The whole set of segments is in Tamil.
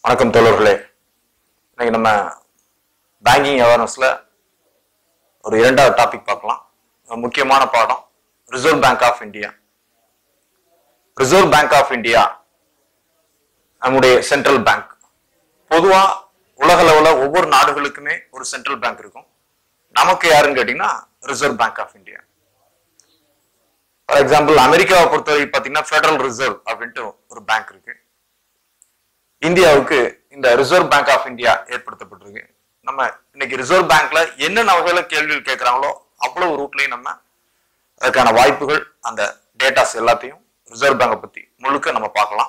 வணக்கம் தோழர்களே இன்னைக்கு நம்ம பேங்கிங் அவேர்னஸ்ல ஒரு இரண்டாவது டாபிக் பார்க்கலாம் ஒரு முக்கியமான பாடம் reserve bank of India reserve bank of India நம்முடைய சென்ட்ரல் பேங்க் பொதுவா உலக அளவுல ஒவ்வொரு நாடுகளுக்குமே ஒரு சென்ட்ரல் பேங்க் இருக்கும் நமக்கு யாருன்னு கேட்டீங்கன்னா reserve bank of India for example அமெரிக்காவை பொறுத்தவரை பார்த்தீங்கன்னா ஃபெடரல் ரிசர்வ் அப்படின்ட்டு ஒரு பேங்க் இருக்கு இந்தியாவுக்கு இந்த ரிசர்வ் பேங்க் ஆஃப் இந்தியா ஏற்படுத்தப்பட்டிருக்கு நம்ம இன்னைக்கு ரிசர்வ் பேங்க்ல என்னென்ன வகையில கேள்விகள் கேட்கறாங்களோ அவ்வளவு ரூட்லயும் நம்ம அதுக்கான வாய்ப்புகள் அந்த டேட்டாஸ் எல்லாத்தையும் ரிசர்வ் பேங்கை பத்தி முழுக்க நம்ம பார்க்கலாம்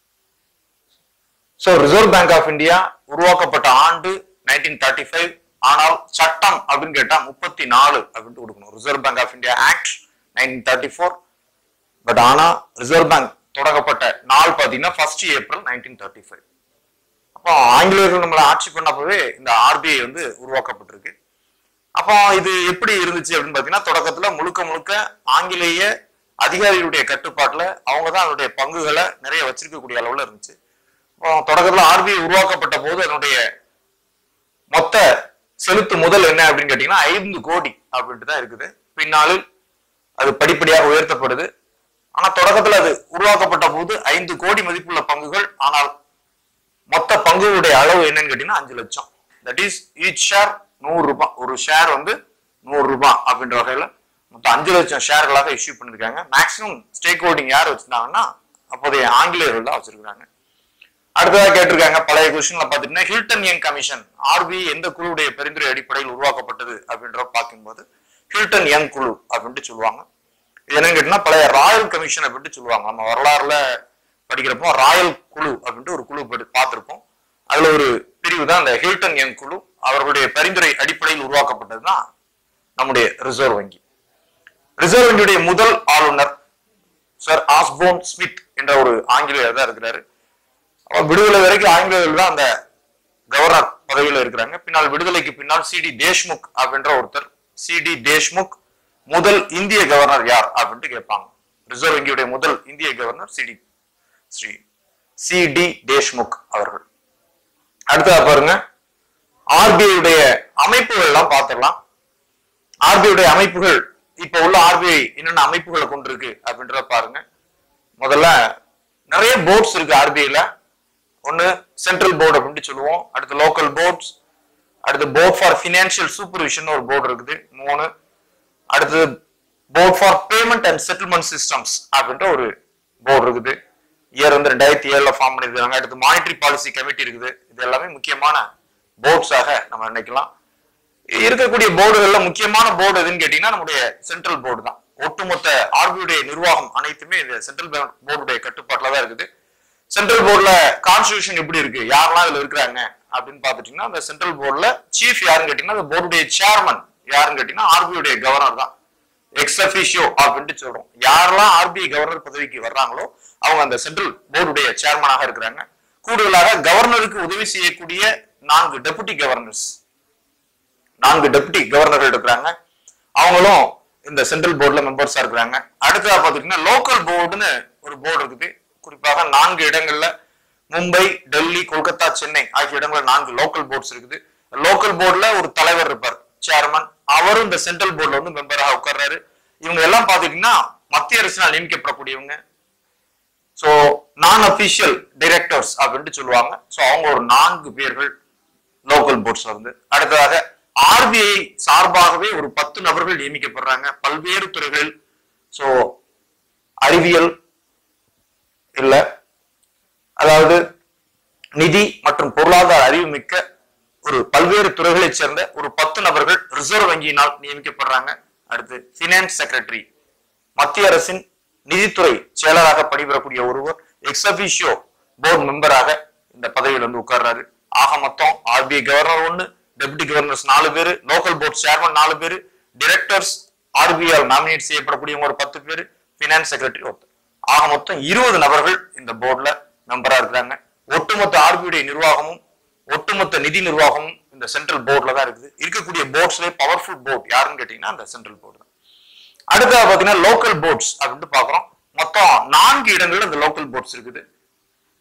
so reserve bank of India உருவாக்கப்பட்ட ஆண்டு நைன்டீன் தேர்ட்டி ஃபைவ் ஆனால் சட்டம் அப்படின்னு கேட்டா முப்பத்தி நாலு அப்படின்ட்டு கொடுக்கணும் reserve bank of India act nineteen thirty four but ஆனா ரிசர்வ் பேங்க் தொடங்கப்பட்ட நாள் பாத்தீங்கன்னா first April nineteen thirty five அப்போ ஆங்கிலேயர்கள் நம்மளை ஆட்சி பண்ணப்பவே இந்த ஆர்பிஐ வந்து உருவாக்கப்பட்டிருக்கு அப்போ இது எப்படி இருந்துச்சு அப்படின்னு பாத்தீங்கன்னா தொடக்கத்துல முழுக்க முழுக்க ஆங்கிலேய அதிகாரிகளுடைய கட்டுப்பாட்டுல அவங்க தான் அதனுடைய பங்குகளை நிறைய வச்சிருக்கக்கூடிய அளவுல இருந்துச்சு அப்போ தொடக்கத்துல ஆர்பிஐ உருவாக்கப்பட்ட போது அதனுடைய மொத்த செலுத்து முதல் என்ன அப்படின்னு கேட்டீங்கன்னா ஐந்து கோடி அப்படின்ட்டு தான் இருக்குது பின்னாளில் அது படிப்படியாக உயர்த்தப்படுது ஆனா தொடக்கத்துல அது உருவாக்கப்பட்ட போது ஐந்து கோடி மதிப்புள்ள பங்குகள் ஆனால் மொத்த பங்குகளுடைய அளவு என்னன்னு கேட்டீங்கன்னா அஞ்சு லட்சம் தட் இஸ் ஈச் ஷேர் நூறு ரூபாய் ஒரு ஷேர் வந்து நூறு ரூபாய் அப்படின்ற வகையில மொத்தம் அஞ்சு லட்சம் ஷேர்களாக இஷ்யூ பண்ணிருக்காங்க மேக்சிமம் ஸ்டேக் ஹோல்டிங் யார் வச்சிருந்தாங்கன்னா அப்போதைய ஆங்கிலேயர்கள் தான் வச்சிருக்காங்க அடுத்ததாக கேட்டிருக்காங்க பழைய கொஸ்டின்ல பாத்தீங்கன்னா ஹில்டன் யங் கமிஷன் ஆர்பிஐ எந்த குழுவுடைய பரிந்துரை அடிப்படையில் உருவாக்கப்பட்டது அப்படின்ற பார்க்கும்போது ஹில்டன் யங் குழு அப்படின்ட்டு சொல்லுவாங்க இது என்னன்னு கேட்டீங்கன்னா பழைய ராயல் கமிஷன் அப்படின்ட்டு சொல்லுவாங்க நம்ம வரலாறுல படிக்கிறப்போ ராயல் குழு அப்படின்ட்டு ஒரு குழு படி- பார்த்திருப்போம் அதுல ஒரு பிரிவு தான் அந்த ஹில்டன் யங் குழு அவர்களுடைய பரிந்துரை அடிப்படையில் உருவாக்கப்பட்டது தான் நம்முடைய ரிசர்வ் வங்கி ரிசர்வ் வங்கியுடைய முதல் ஆளுநர் சர் ஆஸ்போன் ஸ்மித் என்ற ஒரு ஆங்கிலேயர் தான் இருக்கிறாரு அவர் விடுதலை வரைக்கும் ஆங்கிலேயர்கள் தான் அந்த கவர்னர் பதவியில இருக்கிறாங்க பின்னால் விடுதலைக்கு பின்னால் சிடி தேஷ்முக் அப்படின்ற ஒருத்தர் சிடி தேஷ்முக் முதல் இந்திய கவர்னர் யார் அப்படின்ட்டு கேட்பாங்க ரிசர்வ் வங்கியுடைய முதல் இந்திய governor C D Shri C D Deshmukh அவர்கள் அடுத்ததா பாருங்க ஆர்பிஐ உடைய அமைப்புகள் எல்லாம் பார்த்துடலாம் ஆர்பிஐ உடைய அமைப்புகள் இப்ப உள்ள ஆர்பிஐ என்னென்ன அமைப்புகளை கொண்டிருக்கு அப்படின்றத பாருங்க முதல்ல நிறைய போர்ட்ஸ் இருக்கு ஆர்பிஐல ஒன்னு சென்ட்ரல் போர்டு அப்படின்ட்டு சொல்லுவோம் அடுத்து லோக்கல் போர்ட்ஸ் அடுத்து போர்ட் ஃபார் ஃபினான்ஷியல் சூப்பர்விஷன் ஒரு போர்டு இருக்குது மூணு அடுத்து board for payment and settlement systems அப்படின்ற ஒரு போர்டு இருக்குது இயர் வந்து ரெண்டாயிரத்தி ஏழுல ஃபார்ம் பண்ணிருக்காங்க அடுத்து மானிட்டரி பாலிசி கமிட்டி இருக்குது இது எல்லாமே முக்கியமான போர்ட்ஸாக நம்ம நினைக்கலாம் இருக்கக்கூடிய போர்டுகள்ல முக்கியமான போர்டு எதுன்னு கேட்டீங்கன்னா நம்முடைய சென்ட்ரல் போர்டு தான் ஒட்டுமொத்த ஆர்பிஐடைய நிர்வாகம் அனைத்துமே இந்த சென்ட்ரல் பேங்க் போர்டுடைய கட்டுப்பாட்டுல தான் இருக்குது சென்ட்ரல் போர்டுல கான்ஸ்டியூஷன் எப்படி இருக்கு யாரெல்லாம் இதுல இருக்கிறாங்க அப்படின்னு பாத்துட்டீங்கன்னா அந்த சென்ட்ரல் போர்டுல சீஃப் யாருன்னு கேட்டீங்கன்னா அந்த போர்டுடைய சேர்மன் யாருன்னு கேட்டீங்கன்னா ஆர்பிஐடைய கவர்னர் தான் எக்ஸ் அபிஷியோ அப்படின்ட்டு சொல்றோம் யாரெல்லாம் ஆர்பிஐ கவர்னர் பதவிக்கு வர்றாங்களோ அவங்க அந்த சென்ட்ரல் போர்டுடைய சேர்மனாக இருக்கிறாங்க கூடுதலாக கவர்னருக்கு உதவி செய்யக்கூடிய நான்கு டெபுட்டி கவர்னர்ஸ் நான்கு டெபுட்டி கவர்னர்கள் இருக்கிறாங்க அவங்களும் இந்த சென்ட்ரல் போர்டுல மெம்பர்ஸா இருக்கிறாங்க அடுத்ததா பாத்தீங்கன்னா லோக்கல் போர்டுன்னு ஒரு போர்டு இருக்குது குறிப்பாக நான்கு இடங்கள்ல மும்பை டெல்லி கொல்கத்தா சென்னை ஆகிய இடங்கள்ல நான்கு லோக்கல் போர்ட்ஸ் இருக்குது லோக்கல் போர்டுல ஒரு தலைவர் இருப்பார் சேர்மன் அவரும் இந்த சென்ட்ரல் போர்டுல வந்து மெம்பராக உட்கார்றாரு இவங்க எல்லாம் பாத்தீங்கன்னா மத்திய அரசினால் நியமிக்கப்படக்கூடியவங்க சோ நான் அபிஷியல் டைரக்டர்ஸ் அப்படின்ட்டு சொல்லுவாங்க சோ அவங்க ஒரு நான்கு பேர்கள் லோக்கல் போர்ட்ஸ்ல இருந்து அடுத்ததாக ஆர்பிஐ சார்பாகவே ஒரு பத்து நபர்கள் நியமிக்கப்படுறாங்க பல்வேறு துறைகளில் சோ அறிவியல் இல்ல அதாவது நிதி மற்றும் பொருளாதார அறிவு மிக்க ஒரு பல்வேறு துறைகளைச் சேர்ந்த ஒரு பத்து நபர்கள் ரிசர்வ் வங்கியினால் நியமிக்கப்படுறாங்க அடுத்து பினான்ஸ் செக்ரட்டரி மத்திய அரசின் நிதித்துறை செயலராக பணிபுரக்கூடிய ஒருவர் எக்ஸபிஷியோ போர்டு மெம்பராக இந்த பதவியில் வந்து உட்கார்றாரு ஆக மொத்தம் ஆர்பிஐ கவர்னர் ஒண்ணு டெபுட்டி கவர்னர்ஸ் நாலு பேரு லோக்கல் போர்ட் சேர்மன் நாலு பேரு டிரெக்டர்ஸ் ஆர்பிஐ நாமினேட் செய்யப்படக்கூடியவங்க ஒரு பத்து பேரு பினான்ஸ் செக்ரட்டரி ஒருத்தர் ஆக மொத்தம் இருபது நபர்கள் இந்த போர்டுல மெம்பரா இருக்கிறாங்க ஒட்டுமொத்த ஆர்பிஐ நிர்வாகமும் ஒட்டுமொத்த நிதி நிர்வாகமும் இந்த சென்ட்ரல் போர்டுல தான் இருக்குது இருக்கக்கூடிய போர்ட்ஸ்லேயே பவர்ஃபுல் போர்ட் யாருன்னு கேட்டீங்கன்னா அந்த சென்ட்ரல் போர்டு தான் அடுத்தது பாத்தீங்கன்னா லோக்கல் போர்ட்ஸ் அப்படின்ட்டு பாக்குறோம் மொத்தம் நான்கு இடங்கள்ல இந்த லோக்கல் போர்ட்ஸ் இருக்குது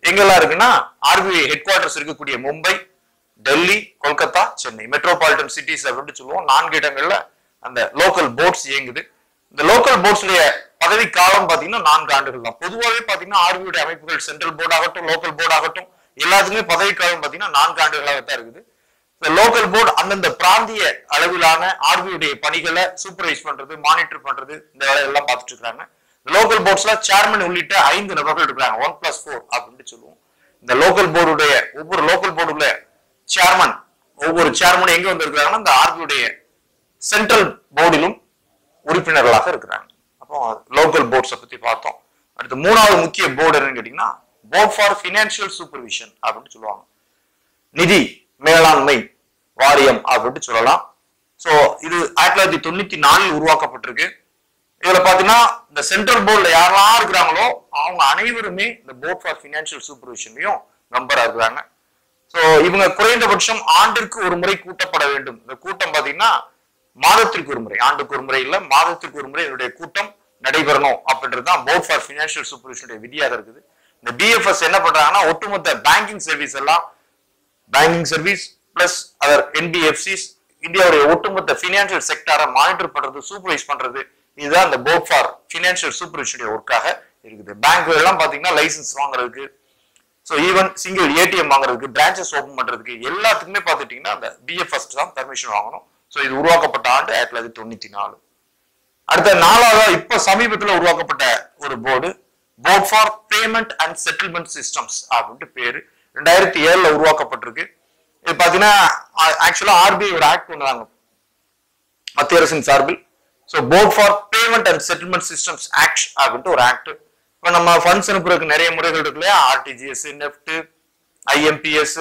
எங்கெல்லாம் இருக்குன்னா ஆர்பிஐ ஹெட் குவார்டர்ஸ் இருக்கக்கூடிய மும்பை டெல்லி கொல்கத்தா சென்னை மெட்ரோபாலிட்டன் சிட்டிஸ் அப்படின்னு சொல்லுவோம் நான்கு இடங்கள்ல அந்த லோக்கல் போர்ட்ஸ் இயங்குது இந்த லோக்கல் போர்ட்ஸுடைய பதவி காலம் பாத்தீங்கன்னா நான்கு ஆண்டுகள் தான் பொதுவாகவே பாத்தீங்கன்னா ஆர்பிஐ அமைப்புகள் சென்ட்ரல் போர்டு ஆகட்டும் லோக்கல் போர்டு ஆகட்டும் எல்லாத்துக்குமே பதவி காலம் பாத்தீங்கன்னா நான்கு ஆண்டுகளாக தான் இருக்குது இந்த லோக்கல் போர்டு அந்தந்த பிராந்திய அளவிலான ஆர்பிஐடைய பணிகளை சூப்பர்வைஸ் பண்றது மானிட்டர் பண்றது இந்த வேலையெல்லாம் பார்த்துட்டு இருக்காங்க லோக்கல் போர்ட்ஸ்ல சேர்மன் உள்ளிட்ட ஐந்து நபர்கள் இருக்காங்க ஒன் பிளஸ் ஃபோர் அப்படின்னு சொல்லுவோம் இந்த லோக்கல் போர்டுடைய ஒவ்வொரு லோக்கல் போர்டுல சேர்மன் ஒவ்வொரு சேர்மனும் எங்க வந்திருக்கிறாங்கன்னா இந்த ஆர்பிஐடைய சென்ட்ரல் போர்டிலும் உறுப்பினர்களாக இருக்கிறாங்க அப்போ லோக்கல் போர்ட்ஸை பத்தி பார்த்தோம் அடுத்து மூணாவது முக்கிய போர்டு என்னன்னு கேட்டீங்கன்னா போர்ட் ஃபார் ஃபினான்சியல் சூப்பர்விஷன் அப்படின்னு சொல்லுவாங்க நிதி மேலாண்மை வாரியம் அப்படின்னு சொல்லலாம் சோ இது ஆயிரத்தி தொள்ளாயிரத்தி தொண்ணூத்தி நாலில் உருவாக்கப்பட்டிருக்கு இதுல பாத்தீங்கன்னா இந்த சென்ட்ரல் போர்டுல யாரெல்லாம் இருக்கிறாங்களோ அவங்க அனைவருமே இந்த போர்ட் ஃபார் ஃபினான்சியல் சூப்பர்விஷன்லயும் மெம்பரா இருக்கிறாங்க சோ இவங்க குறைந்தபட்சம் ஆண்டிற்கு ஒரு முறை கூட்டப்பட வேண்டும் இந்த கூட்டம் பாத்தீங்கன்னா மாதத்திற்கு ஒரு முறை ஆண்டுக்கு ஒரு முறை இல்ல மாதத்திற்கு ஒரு முறை இதனுடைய கூட்டம் நடைபெறணும் அப்படின்றது தான் போர்ட் ஃபார் ஃபினான்சியல் சூப்பர்விஷனுடைய விதியாக இருக்குது இந்த பிஎஃப்எஸ் என்ன பண்றாங்கன்னா ஒட்டுமொத்த பேங்கிங் சர்வீஸ் எல்லாம் banking service plus other NBFCs இந்தியாவுடைய ஒட்டுமொத்த ஃபினான்சியல் செக்டாரை மானிட்டர் பண்றது சூப்பர்வைஸ் பண்றது இதுதான் இந்த போர்ட் ஃபார் ஃபினான்சியல் சூப்பர்விஷனுடைய ஒர்க்காக இருக்குது பேங்க் எல்லாம் பாத்தீங்கன்னா லைசன்ஸ் வாங்குறதுக்கு ஸோ ஈவன் சிங்கிள் ஏடிஎம் வாங்குறதுக்கு பிரான்ச்சஸ் ஓப்பன் பண்றதுக்கு எல்லாத்துக்குமே பார்த்துட்டீங்கன்னா அந்த பிஎஃப்எஸ் தான் பெர்மிஷன் வாங்கணும் ஸோ இது உருவாக்கப்பட்ட ஆண்டு ஆயிரத்தி தொள்ளாயிரத்தி தொண்ணூத்தி நாலு அடுத்த நாலாவதா இப்ப சமீபத்துல உருவாக்கப்பட்ட ஒரு board board for payment and settlement systems அப்படின்ட்டு பேரு ரெண்டாயிரத்தி ஏழுல உருவாக்கப்பட்டிருக்கு இது பாத்தீங்கன்னா ஆக்சுவலா ஆர்பிஐ ஒரு ஆக்ட் பண்ணுவாங்க மத்திய அரசின் சார்பில் so board for payment and settlement systems act அப்படின்ட்டு ஒரு ஆக்ட் இப்போ நம்ம ஃபண்ட்ஸ் அனுப்புறதுக்கு நிறைய முறைகள் இருக்கு இல்லையா ஆர்டிஜிஎஸ் நெஃப்ட் ஐஎம்பிஎஸ்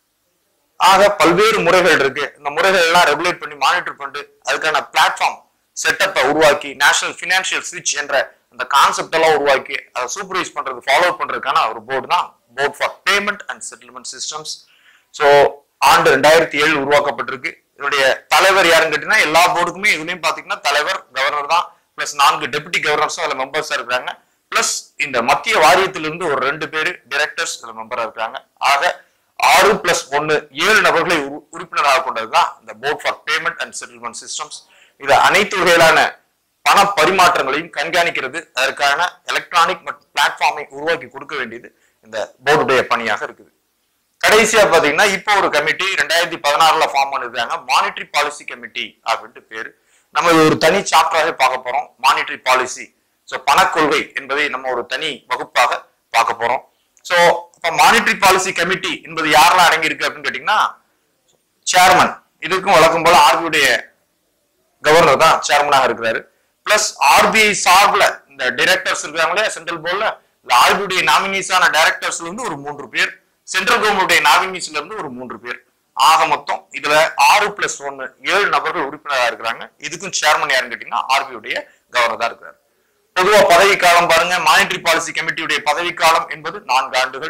ஆக பல்வேறு முறைகள் இருக்கு இந்த முறைகள் எல்லாம் ரெகுலேட் பண்ணி மானிட்டர் பண்ணிட்டு அதுக்கான பிளாட்ஃபார்ம் செட்டப்பை உருவாக்கி நேஷனல் ஃபினான்ஷியல் ஸ்விட்ச் என்ற அந்த கான்செப்ட் எல்லாம் உருவாக்கி அதை சூப்பர்வைஸ் பண்றது ஃபாலோ பண்றதுக்கான ஒரு போர்டு தான் board for payment and settlement systems so ஆண்டு ரெண்டாயிரத்தி ஏழு உருவாக்கப்பட்டிருக்கு இதனுடைய தலைவர் யாருன்னு கேட்டீங்கன்னா எல்லா போர்டுக்குமே இதுலயும் பாத்தீங்கன்னா தலைவர் கவர்னர் தான் பிளஸ் நான்கு டெபுட்டி கவர்னர்ஸும் அதுல மெம்பர்ஸா இருக்கிறாங்க பிளஸ் இந்த மத்திய வாரியத்திலிருந்து ஒரு ரெண்டு பேரு டைரக்டர்ஸ் இதுல மெம்பரா இருக்காங்க ஆக ஆறு பிளஸ் ஒன்னு ஏழு நபர்களை உறு- உறுப்பினராக கொண்டதுதான் இந்த board for payment and settlement systems இது அனைத்து வகையிலான பண பரிமாற்றங்களையும் கண்காணிக்கிறது அதற்கான எலக்ட்ரானிக் மற்றும் பிளாட்ஃபார்மை உருவாக்கி கொடுக்க வேண்டியது இந்த போர்டுடைய பணியாக இருக்குது கடைசியா பாத்தீங்கன்னா இப்போ ஒரு கமிட்டி ரெண்டாயிரத்தி பதினாறுல ஃபார்ம் பண்ணிருக்காங்க மானிட்டரி பாலிசி கமிட்டி அப்படின்ட்டு பேரு நம்ம இது ஒரு தனி சாப்டராகவே பார்க்க போறோம் மானிட்டரி பாலிசி ஸோ பணக்கொள்கை என்பதை நம்ம ஒரு தனி வகுப்பாக பார்க்க போறோம் ஸோ அப்ப மானிட்டரி பாலிசி கமிட்டி என்பது யாரெல்லாம் அடங்கியிருக்கு அப்படின்னு கேட்டீங்கன்னா சேர்மன் இதுக்கும் வழக்கம் போல ஆர்பிஐடைய கவர்னர் தான் சேர்மனாக இருக்கிறாரு பிளஸ் ஆர்பிஐ சார்பில் இந்த டைரக்டர்ஸ் இருக்காங்களே சென்ட்ரல் போர்ட்ல இந்த ஆர்பிஐ நாமினிஸான டைரக்டர்ஸ்ல இருந்து ஒரு மூன்று பேர் சென்ட்ரல் கவர்மெண்டுடைய நாமினிஸ்ல இருந்து ஒரு மூன்று பேர் ஆக மொத்தம் இதுல ஆறு பிளஸ் ஒன்னு ஏழு நபர்கள் உறுப்பினராக இருக்கிறாங்க இதுக்கும் சேர்மன் யாருன்னு கேட்டீங்கன்னா ஆர்பிஐடைய கவர்னர் தான் இருக்கிறார் பொதுவா பதவி காலம் பாருங்க மானிட்டரி பாலிசி கமிட்டியுடைய பதவி காலம் என்பது நான்கு ஆண்டுகள்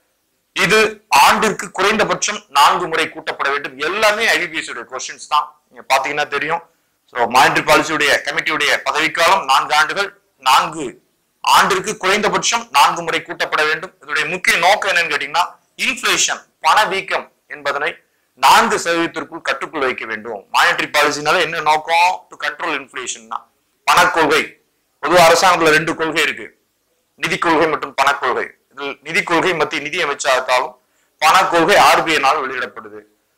இது ஆண்டிற்கு குறைந்தபட்சம் நான்கு முறை கூட்டப்பட வேண்டும் எல்லாமே ஐபிபிஎஸ் உடைய கொஸ்டின்ஸ் தான் நீங்க பாத்தீங்கன்னா தெரியும் ஸோ மானிட்டரி பாலிசியுடைய கமிட்டியுடைய பதவிக்காலம் நான்கு ஆண்டுகள் நான்கு ஆண்டிற்கு குறைந்தபட்சம் நான்கு முறை கூட்டப்பட வேண்டும் இதனுடைய முக்கிய நோக்கம் என்னன்னு கேட்டீங்கன்னா இன்ஃபிளேஷன் பணவீக்கம் என்பதனை நான்கு சதவீதத்திற்குள் கட்டுக்குள் வைக்க வேண்டும் மானிட்டரி பாலிசினால என்ன நோக்கம் டு கண்ட்ரோல் இன்ஃபிளேஷன் தான் பணக்கொள்கை பொதுவாக அரசாங்கத்துல ரெண்டு கொள்கை இருக்கு நிதி கொள்கை மற்றும் பணக்கொள்கை இதில் நிதி கொள்கை மத்திய நிதி அமைச்சாலும் பணக்கொள்கை ஆர்பிஐனால் வெளியிடப்படுது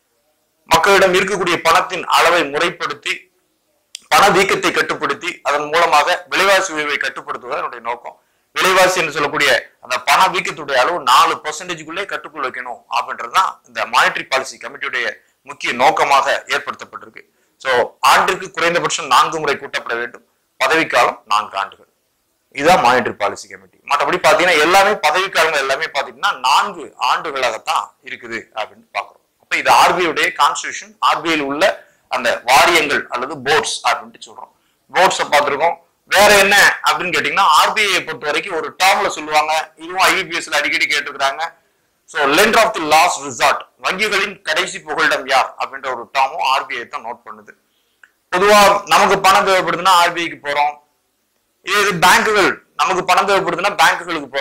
மக்களிடம் இருக்கக்கூடிய பணத்தின் அளவை முறைப்படுத்தி பணவீக்கத்தை கட்டுப்படுத்தி அதன் மூலமாக விலைவாசி உயர்வை கட்டுப்படுத்துவது என்னுடைய நோக்கம் விலைவாசி என்று சொல்லக்கூடிய அந்த பண வீக்கத்துடைய அளவு நாலு பர்சன்டேஜுக்குள்ளே கட்டுக்குள் வைக்கணும் அப்படின்றதுதான் இந்த மானிட்டரி பாலிசி கமிட்டியுடைய முக்கிய நோக்கமாக ஏற்படுத்தப்பட்டிருக்கு சோ ஆண்டிற்கு குறைந்தபட்சம் நான்கு முறை கூட்டப்பட வேண்டும் பதவிக்காலம் நான்கு ஆண்டுகள் இதுதான் மானிட்டரி பாலிசி கமிட்டி மற்றபடி பாத்தீங்கன்னா எல்லாமே பதவிக்காலங்கள் எல்லாமே பாத்தீங்கன்னா நான்கு ஆண்டுகளாகத்தான் இருக்குது அப்படின்னு பாக்குறோம் அப்ப இது ஆர்பிஐடைய கான்ஸ்டியூஷன் ஆர்பிஐயில் உள்ள அந்த வாரியங்கள் அல்லது போர்ட்ஸ் அப்படின்ட்டு சொல்றோம் போர்ட்ஸை பார்த்திருக்கோம் வேற என்ன அப்படின்னு கேட்டீங்கன்னா ஆர்பிஐ பொறுத்த வரைக்கும் ஒரு டேர்ம்ல சொல்லுவாங்க இதுவும் ஐபிஎஸ்ல அடிக்கடி கேட்டிருக்கிறாங்க so lender of the last resort வங்கிகளின் கடைசி புகலிடம் யார் அப்படின்ற ஒரு டேர்மும் ஆர்பிஐ தான் நோட் பண்ணுது பொதுவா நமக்கு பணம் தேவைப்படுதுன்னா ஆர்பிஐக்கு போறோம் இது பேங்குகள் நமக்கு பணம் தேவைப்படுதுன்னா பேங்குகளுக்கு போறோம்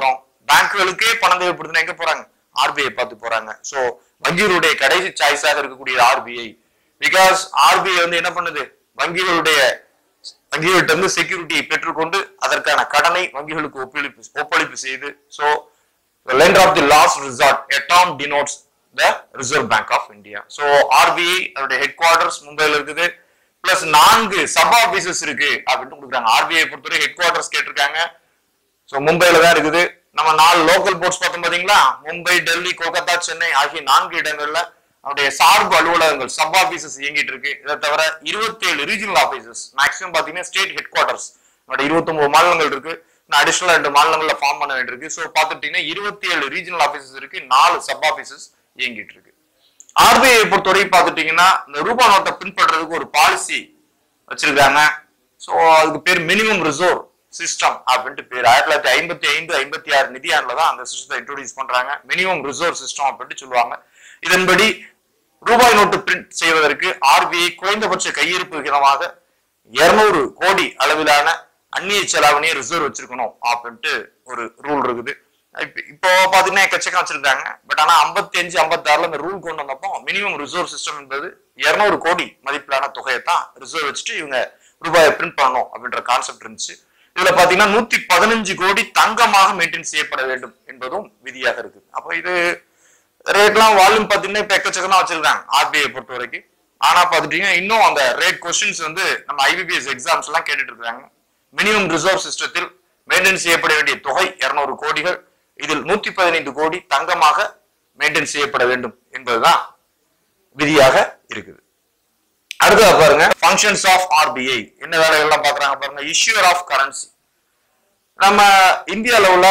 பேங்க்குகளுக்கே பணம் தேவைப்படுதுன்னா எங்க போறாங்க ஆர்பிஐ பார்த்து போறாங்க சோ வங்கிகளுடைய கடைசி சாய்ஸாக இருக்கக்கூடிய ஆர்பிஐ பிகாஸ் ஆர்பிஐ வந்து என்ன பண்ணுது வங்கிகளுடைய வங்கிகள்கிட்ட இருந்து செக்யூரிட்டியை பெற்றுக்கொண்டு அதற்கான கடனை வங்கிகளுக்கு ஒப்பளிப்பு ஒப்பளிப்பு செய்து so lender of the last resort a term denotes the reserve bank of India so RBI அதோட ஹெட் குவார்டர்ஸ் மும்பைல இருக்குது பிளஸ் நான்கு சப் ஆபீசஸ் இருக்கு அப்படின்னு கொடுக்குறாங்க ஆர்பிஐ பொறுத்தவரை ஹெட் குவார்டர்ஸ் கேட்டிருக்காங்க சோ மும்பைல தான் இருக்குது நம்ம நாலு லோக்கல் போர்ட்ஸ் பார்த்தோம் பாத்தீங்களா மும்பை டெல்லி கொல்கத்தா சென்னை ஆகிய நான்கு இடங்கள்ல அவருடைய சார்பு அலுவலகங்கள் சப் ஆபீசஸ் இயங்கிட்டு இருக்கு இதை தவிர இருபத்தி ஏழு ரீஜனல் ஆபீசஸ் மேக்ஸிமம் பாத்தீங்கன்னா ஸ்டேட் ஹெட் குவார்டர்ஸ் நம்மளுடைய இருபத்தி ஒன்பது மாநிலங்கள் இருக்கு அடிஷனலா ரெண்டு மாநிலங்கள்ல ஃபார்ம் பண்ண வேண்டியிருக்கு ஸோ பார்த்துட்டீங்கன்னா இருபத்தி ஏழு ரீஜனல் ஆபீசஸ் இருக்கு நாலு சப் ஆபீசஸ் இயங்கிட்டு இருக்கு ஆர்பிஐ பொறுத்தவரை பார்த்துட்டீங்கன்னா இந்த ரூபா நோட்டை பின்பற்றுறதுக்கு ஒரு பாலிசி வச்சிருக்காங்க ஸோ அதுக்கு பேர் மினிமம் ரிசர்வ் சிஸ்டம் அப்படின்ட்டு பேர் ஆயிரத்தி தொள்ளாயிரத்தி ஐம்பத்தி ஐந்து ஐம்பத்தி ஆறு நிதியாண்டுல தான் அந்த சிஸ்டத்தை இன்ட்ரோடியூஸ் பண்றாங்க மினிமம் ரிசர்வ் சிஸ்டம் அப்படின்ட்டு சொல்லுவாங்க இதன்படி ரூபாய் நோட்டு பிரிண்ட் செய்வதற்கு ஆர்பிஐ குறைந்தபட்ச கையிருப்பு விகிதமாக இருநூறு கோடி அளவிலான அந்நிய செலாவணியை ரிசர்வ் வச்சிருக்கணும் அப்படின்ட்டு ஒரு ரூல் இருக்குது இப்ப- இப்போ பாத்தீங்கன்னா எக்கச்சக்கம் வச்சிருக்காங்க பட் ஆனா ஐம்பத்தி அஞ்சு ஐம்பத்தி ஆறுல இந்த ரூல் கொண்டு வந்தப்போ மினிமம் ரிசர்வ் சிஸ்டம் என்பது இருநூறு கோடி மதிப்பிலான தொகையை தான் ரிசர்வ் வச்சுட்டு இவங்க ரூபாயை பிரிண்ட் பண்ணணும் அப்படின்ற கான்செப்ட் இருந்துச்சு இதுல பாத்தீங்கன்னா நூத்தி பதினஞ்சு கோடி தங்கமாக மெயின்டைன் செய்யப்பட வேண்டும் என்பதும் விதியாக இருக்கு அப்போ இது ரேட்லாம் வால்யூம் பாத்தீங்கன்னா இப்ப எக்கச்சக்கமா வச்சிருக்காங்க ஆர்பிஐ பொறுத்த வரைக்கும் ஆனா பாத்துட்டீங்கன்னா இன்னும் அந்த ரேட் கொஸ்டின்ஸ் வந்து நம்ம ஐபிபிஎஸ் எக்ஸாம்ஸ் எல்லாம் கேட்டுட்டு இருக்காங்க மினிமம் ரிசர்வ் சிஸ்டத்தில் மெயின்டைன் செய்யப்பட வேண்டிய தொகை இருநூறு கோடிகள் இதில் நூத்தி பதினைந்து கோடி தங்கமாக மெயின்டைன் செய்யப்பட வேண்டும் என்பதுதான் விதியாக இருக்குது அடுத்ததா பாருங்க ஃபங்க்ஷன்ஸ் ஆஃப் ஆர்பிஐ என்ன வேலைகள்லாம் பாக்குறாங்க பாருங்க இஷ்யூர் ஆஃப் கரன்சி நம்ம இந்தியால உள்ள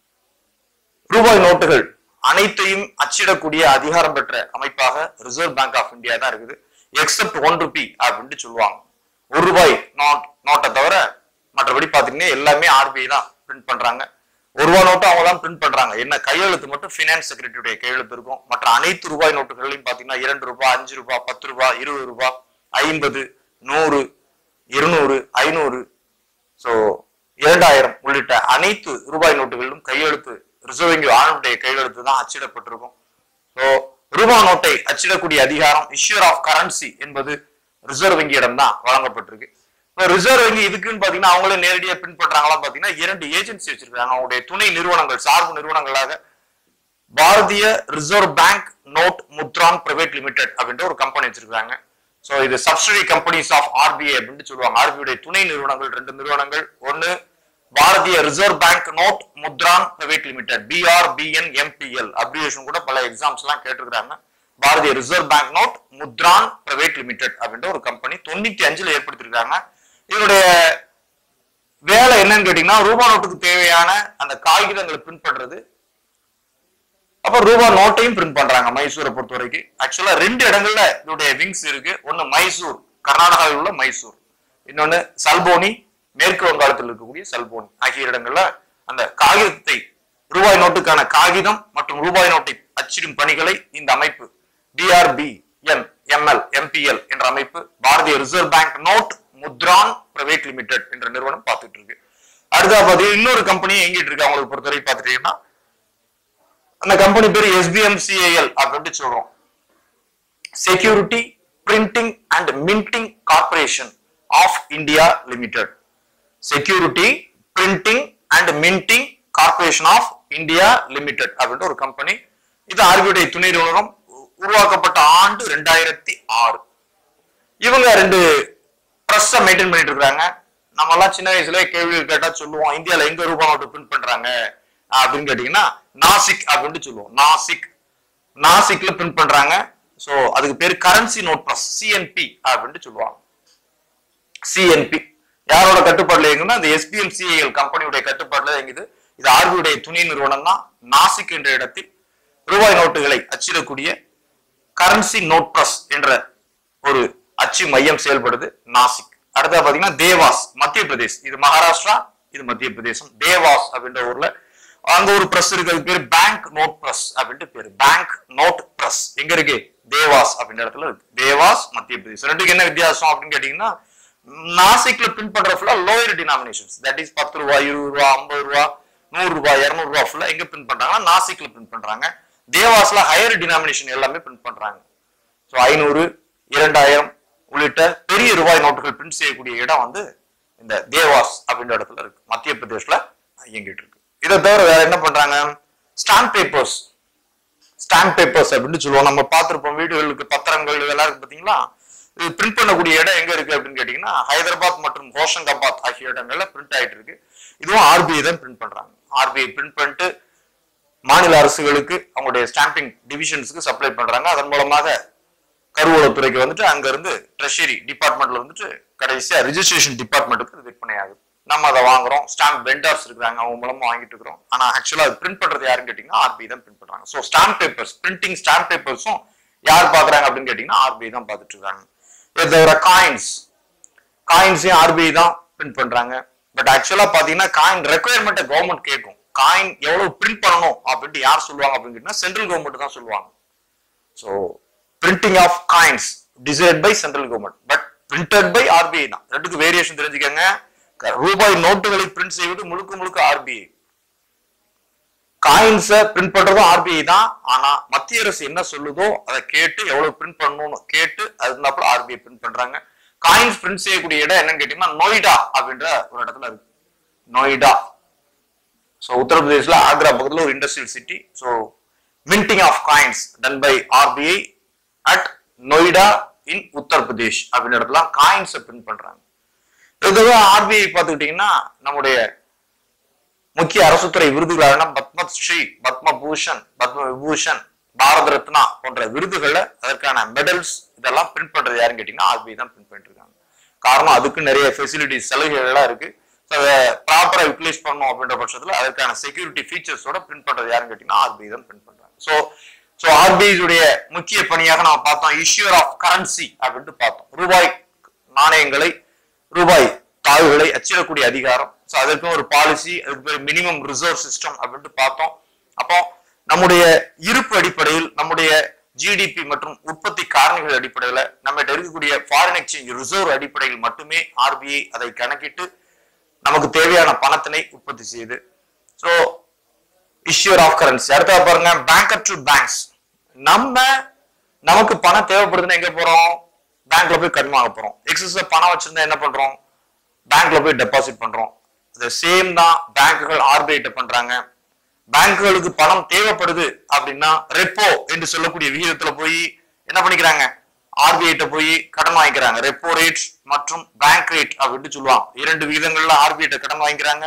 ரூபாய் நோட்டுகள் அனைத்தையும் அச்சிடக்கூடிய அதிகாரம் பெற்ற அமைப்பாக ரிசர்வ் பேங்க் ஆஃப் இந்தியா தான் இருக்குது எக்ஸப்ட் ஒன் ருபி அப்படின்ட்டு சொல்லுவாங்க ஒரு ரூபாய் நோட் நோட்டை தவிர மற்றபடி பாத்தீங்கன்னா எல்லாமே ஆர்பிஐ தான் பிரிண்ட் பண்றாங்க ஒரு ரூபாய் நோட்டு அவங்க தான் பிரிண்ட் பண்றாங்க என்ன கையெழுத்து மட்டும் பினான்ஸ் செக்ரட்டரியுடைய கையெழுத்து இருக்கும் மற்ற அனைத்து ரூபாய் நோட்டுகளையும் பாத்தீங்கன்னா இரண்டு ரூபாய் அஞ்சு ரூபாய் பத்து ரூபாய் இருபது ரூபாய் ஐம்பது நூறு இருநூறு ஐநூறு சோ இரண்டாயிரம் உள்ளிட்ட அனைத்து ரூபாய் நோட்டுகளிலும் கையெழுத்து ரிசர்வ் வங்கி ஆளுடைய கையெழுத்து தான் அச்சிடப்பட்டிருக்கும் சோ ரூபாய் நோட்டை அச்சிடக்கூடிய அதிகாரம் இஷ்யூர் ஆஃப் கரன்சி என்பது ரிசர்வ் வங்கியிடம் தான் வழங்கப்பட்டிருக்கு இப்போ ரிசர்வ் வங்கி இதுக்குன்னு பாத்தீங்கன்னா அவங்களே நேரடியா பின் பண்றாங்களா பாத்தீங்கன்னா இரண்டு ஏஜென்சி வச்சிருக்காங்க அவங்களுடைய துணை நிறுவனங்கள் சார்பு நிறுவனங்களாக Bharatiya reserve bank note Mudran private limited அப்படின்ற ஒரு கம்பெனி வச்சிருக்காங்க சோ இது சப்சிடி கம்பெனிஸ் ஆஃப் ஆர்பிஐ அப்படின்னு சொல்லுவாங்க ஆர்பிஐ துணை நிறுவனங்கள் ரெண்டு நிறுவனங்கள் ஒன்னு Bharatiya reserve bank note Mudran private limited BRBN MPL abbreviation கூட பல எக்ஸாம்ஸ் எல்லாம் கேட்டிருக்காங்க Bharatiya reserve bank note Mudran private limited அப்படின்ற ஒரு கம்பெனி தொண்ணூத்தி அஞ்சுல ஏற்படுத்திருக்காங்க இதனுடைய வேலை என்னன்னு கேட்டீங்கன்னா ரூபா நோட்டுக்கு தேவையான அந்த காகிதங்களை பிரிண்ட் பண்றது அப்ப ரூபா நோட்டையும் பிரிண்ட் பண்றாங்க மைசூரை பொறுத்த வரைக்கும் ஆக்சுவலா ரெண்டு இடங்கள்ல இதோடைய விங்ஸ் இருக்கு ஒன்னு மைசூர் கர்நாடகாவில் உள்ள மைசூர் இன்னொன்னு சல்போனி மேற்கு வங்காளத்தில் இருக்கக்கூடிய சல்போனி ஆகிய இடங்கள்ல அந்த காகிதத்தை ரூபாய் நோட்டுக்கான காகிதம் மற்றும் ரூபாய் நோட்டை அச்சிடும் பணிகளை இந்த அமைப்பு பிஆர்பி என் எம்எல் எம்பிஎல் என்ற அமைப்பு Bharatiya reserve bank note Mudran private limited என்ற நிறுவனம் பார்த்துட்டு இருக்கு அடுத்தா பாத்தீங்கன்னா இன்னொரு கம்பெனி எங்கிட்டு இருக்கு அவங்களுக்கு பொறுத்தவரை பார்த்துட்டீங்கன்னா அந்த கம்பெனி பேர் எஸ்பிஎம்சிஏஎல் அப்படின்னு சொல்றோம் security printing and minting corporation of India limited security printing and minting corporation of India limited அப்படின்ற ஒரு கம்பெனி இது ஆர்பிஐ துணை நிறுவனம் உருவாக்கப்பட்ட ஆண்டு ரெண்டாயிரத்தி ஆறு இவங்க ரெண்டு ப்ரெஸ் மெயின்டைன் பண்ணிட்டு இருக்காங்க நம்ம எல்லாம் சின்ன வயசுல கேள்வி கேட்டா சொல்லுவோம் இந்தியால எங்க ரூபாய் நோட்டு பிரிண்ட் பண்றாங்க அப்படின்னு கேட்டீங்கன்னா நாசிக் அப்படின்னு சொல்லுவோம் நாசிக் நாசிக்ல பிரிண்ட் பண்றாங்க சோ அதுக்கு பேர் கரன்சி நோட் ப்ரெஸ் சிஎன்பி அப்படின்ட்டு சொல்லுவாங்க சிஎன்பி யாரோட கட்டுப்பாடுல இயங்குன்னா அந்த எஸ்பிஎம்சிஐஎல் கம்பெனியுடைய கட்டுப்பாடுல இயங்குது இது ஆர்பியுடைய துணை நிறுவனம் தான் நாசிக் என்ற இடத்தில் ரூபாய் நோட்டுகளை அச்சிடக்கூடிய கரன்சி நோட் ப்ரெஸ் என்ற ஒரு அச்சு மையம் செயல்படுது நாசிக் அடுத்தது பாத்தீங்கன்னா தேவாஸ் மத்திய பிரதேஷ் இது மகாராஷ்டிரா இது மத்திய பிரதேசம் தேவாஸ் அப்படின்ற ஊர்ல அங்க ஒரு பிரஸ் இருக்கு அதுக்கு பேரு பேங்க் நோட் பிரஸ் அப்படின்ட்டு பேரு பேங்க் நோட் பிரஸ் எங்க இருக்கு தேவாஸ் அப்படின்ற இடத்துல இருக்கு தேவாஸ் மத்திய பிரதேசம் ரெண்டுக்கு என்ன வித்தியாசம் அப்படின்னு கேட்டீங்கன்னா நாசிக்ல பிரிண்ட் பண்ற ஃபுல்லா லோயர் டினாமினேஷன்ஸ் தட் இஸ் பத்து ரூபா இருபது ரூபா ஐம்பது ரூபா நூறு ரூபாய் இருநூறு ரூபாய் ஃபுல்லா எங்க பிரிண்ட் பண்றாங்கன்னா நாசிக்ல பிரிண்ட் பண்றாங்க தேவாஸ்ல ஹையர் டினாமினேஷன் எல்லாமே பிரிண்ட் பண்றாங்க ஸோ ஐநூறு இரண்டாயிரம் உள்ளிட்ட பெரிய ரூபாய் நோட்டுகள் பிரிண்ட் செய்யக்கூடிய இடம் வந்து இந்த தேவாஸ் அப்படின்ற இடத்துல இருக்கு மத்திய பிரதேஷ்ல இயங்கிட்டு இருக்கு இதை தவிர வேற என்ன பண்றாங்க ஸ்டாம்ப் பேப்பர்ஸ் ஸ்டாம்ப் பேப்பர்ஸ் அப்படின்னு சொல்லுவோம் நம்ம பார்த்திருப்போம் வீடுகளுக்கு பத்திரங்கள் இதெல்லாம் இருக்கு பாத்தீங்களா இது பிரிண்ட் பண்ணக்கூடிய இடம் எங்க இருக்கு அப்படின்னு கேட்டீங்கன்னா ஹைதராபாத் மற்றும் ஹோஷங்காபாத் ஆகிய இடங்கள்ல பிரிண்ட் ஆயிட்டு இருக்கு இதுவும் ஆர்பிஐ தான் பிரிண்ட் பண்றாங்க ஆர்பிஐ பிரிண்ட் பண்ணிட்டு மாநில அரசுகளுக்கு அவங்களுடைய ஸ்டாம்பிங் டிவிஷன்ஸ்க்கு சப்ளை பண்றாங்க அதன் மூலமாக கருவூலத்துறைக்கு வந்துட்டு அங்க இருந்து ட்ரெஷரி டிபார்ட்மெண்ட்ல வந்துட்டு கடைசியா ரிஜிஸ்ட்ரேஷன் டிபார்ட்மெண்ட்டுக்கு இது விற்பனை ஆகுது நம்ம அதை வாங்குறோம் ஸ்டாம்ப் வெண்டர்ஸ் இருக்காங்க அவங்க மூலமா வாங்கிட்டு இருக்கிறோம் ஆனா ஆக்சுவலா அது பிரிண்ட் பண்றது யாருன்னு கேட்டீங்கன்னா ஆர்பிஐ தான் பிரிண்ட் பண்றாங்க so stamp papers printing stamp பேப்பர்ஸும் யார் பாக்குறாங்க அப்படின்னு கேட்டீங்கன்னா ஆர்பிஐ தான் பார்த்துட்டு இருக்காங்க இதை தவிர காயின்ஸ் காயின்ஸையும் ஆர்பிஐ தான் பிரிண்ட் பண்றாங்க பட் ஆக்சுவலா பாத்தீங்கன்னா காயின் ரெக்குயர்மெண்ட்டை கவர்மெண்ட் கேட்கும் காயின் எவ்வளவு பிரிண்ட் பண்ணணும் அப்படின்ட்டு யார் சொல்லுவாங்க அப்படின்னு கேட்டீங்கன்னா சென்ட்ரல் கவர்மெண்ட் தான் சொல்லுவாங்க so printing of coins decide by central government but printed by RBI தான் ரெண்டுக்கு வேரியேஷன் தெரிஞ்சுக்கங்க க- ரூபாய் நோட்டுகளை பிரிண்ட் செய்வது முழுக்க முழுக்க ஆர்பிஐ காயின்ஸை பிரிண்ட் பண்றதும் ஆர்பிஐ தான் ஆனா மத்திய அரசு என்ன சொல்லுதோ அதை கேட்டு எவ்வளவு பிரிண்ட் பண்ணணும்னு கேட்டு அது இருந்தாப்புல ஆர்பிஐ பிரிண்ட் பண்றாங்க காயின்ஸ் பிரிண்ட் செய்யக்கூடிய இடம் என்னன்னு கேட்டீங்கன்னா நொய்டா அப்படின்ற ஒரு இடத்துல இருக்கு நொய்டா ஸோ உத்தரப்பிரதேஷ்ல ஆக்ரா பக்கத்துல ஒரு industrial city so minting of coins done by RBI at Noida in Uttar Pradesh அப்படின்ற இடத்துல காயின்ஸை பிரிண்ட் பண்றாங்க இதுவே ஆர்பிஐ பார்த்துக்கிட்டீங்கன்னா நம்முடைய முக்கிய அரசுத்துறை விருதுகளான பத்மஸ்ரீ பத்மபூஷன் பத்ம விபூஷன் பாரத ரத்னா போன்ற விருதுகளை அதற்கான மெடல்ஸ் இதெல்லாம் பிரிண்ட் பண்றது யாருன்னு கேட்டீங்கன்னா ஆர்பிஐ தான் பிரிண்ட் பண்ணிட்டு இருக்காங்க காரணம் அதுக்கு நிறைய ஃபெசிலிட்டிஸ் சலுகைகள் எல்லாம் இருக்கு So, அதை ப்ராப்பரா யூட்டிலைஸ் பண்ணணும் அப்படின்ற பட்சத்துல அதற்கான செக்யூரிட்டி ஃபீச்சர்ஸோட பிரிண்ட் பண்றது யாருன்னு கேட்டீங்கன்னா ஆர்பிஐ தான் பிரிண்ட் பண்றாங்க ஸோ ஸோ ஆர்பிஐடைய முக்கிய பணியாக நம்ம பார்த்தோம் இஷ்யூர் ஆஃப் கரன்சி அப்படின்ட்டு பார்த்தோம் ரூபாய் நாணயங்களை ரூபாய் தாள்களை அச்சிடக்கூடிய அதிகாரம் ஸோ அதற்கு ஒரு பாலிசி அதுக்கு பேர் மினிமம் ரிசர்வ் சிஸ்டம் அப்படின்ட்டு பார்த்தோம் அப்போ நம்முடைய இருப்பு அடிப்படையில் நம்முடைய ஜிடிபி மற்றும் உற்பத்தி காரணிகள் அடிப்படையில் நம்மகிட்ட இருக்கக்கூடிய ஃபாரின் எக்ஸ்சேஞ்ச் ரிசர்வ் அடிப்படையில் மட்டுமே ஆர்பிஐ அதை கணக்கிட்டு நமக்கு தேவையான பணத்தினை உற்பத்தி செய்யுது ஸோ இஷ்யூர் ஆஃப் கரன்சி அடுத்தது பாருங்க பேங்கர் டு பேங்க்ஸ் நம்ம நமக்கு பணம் தேவைப்படுதுன்னா எங்க போறோம் பேங்க்ல போய் கடன் வாங்க போறோம் எக்ஸஸ் பணம் வச்சிருந்தா என்ன பண்றோம் பேங்க்ல போய் டெபாசிட் பண்றோம் இந்த சேம் தான் பேங்குகள் ஆர்பிஐ பண்றாங்க பேங்குகளுக்கு பணம் தேவைப்படுது அப்படின்னா ரெப்போ என்று சொல்லக்கூடிய விகிதத்துல போய் என்ன பண்ணிக்கிறாங்க ஆர்பிஐ போய் கடன் வாங்கிக்கிறாங்க ரெப்போ ரேட் மற்றும் பேங்க் ரேட் அப்படின்னு சொல்லுவாங்க இரண்டு விகிதங்கள்ல ஆர்பிஐ கடன் வாங்கிக்கிறாங்க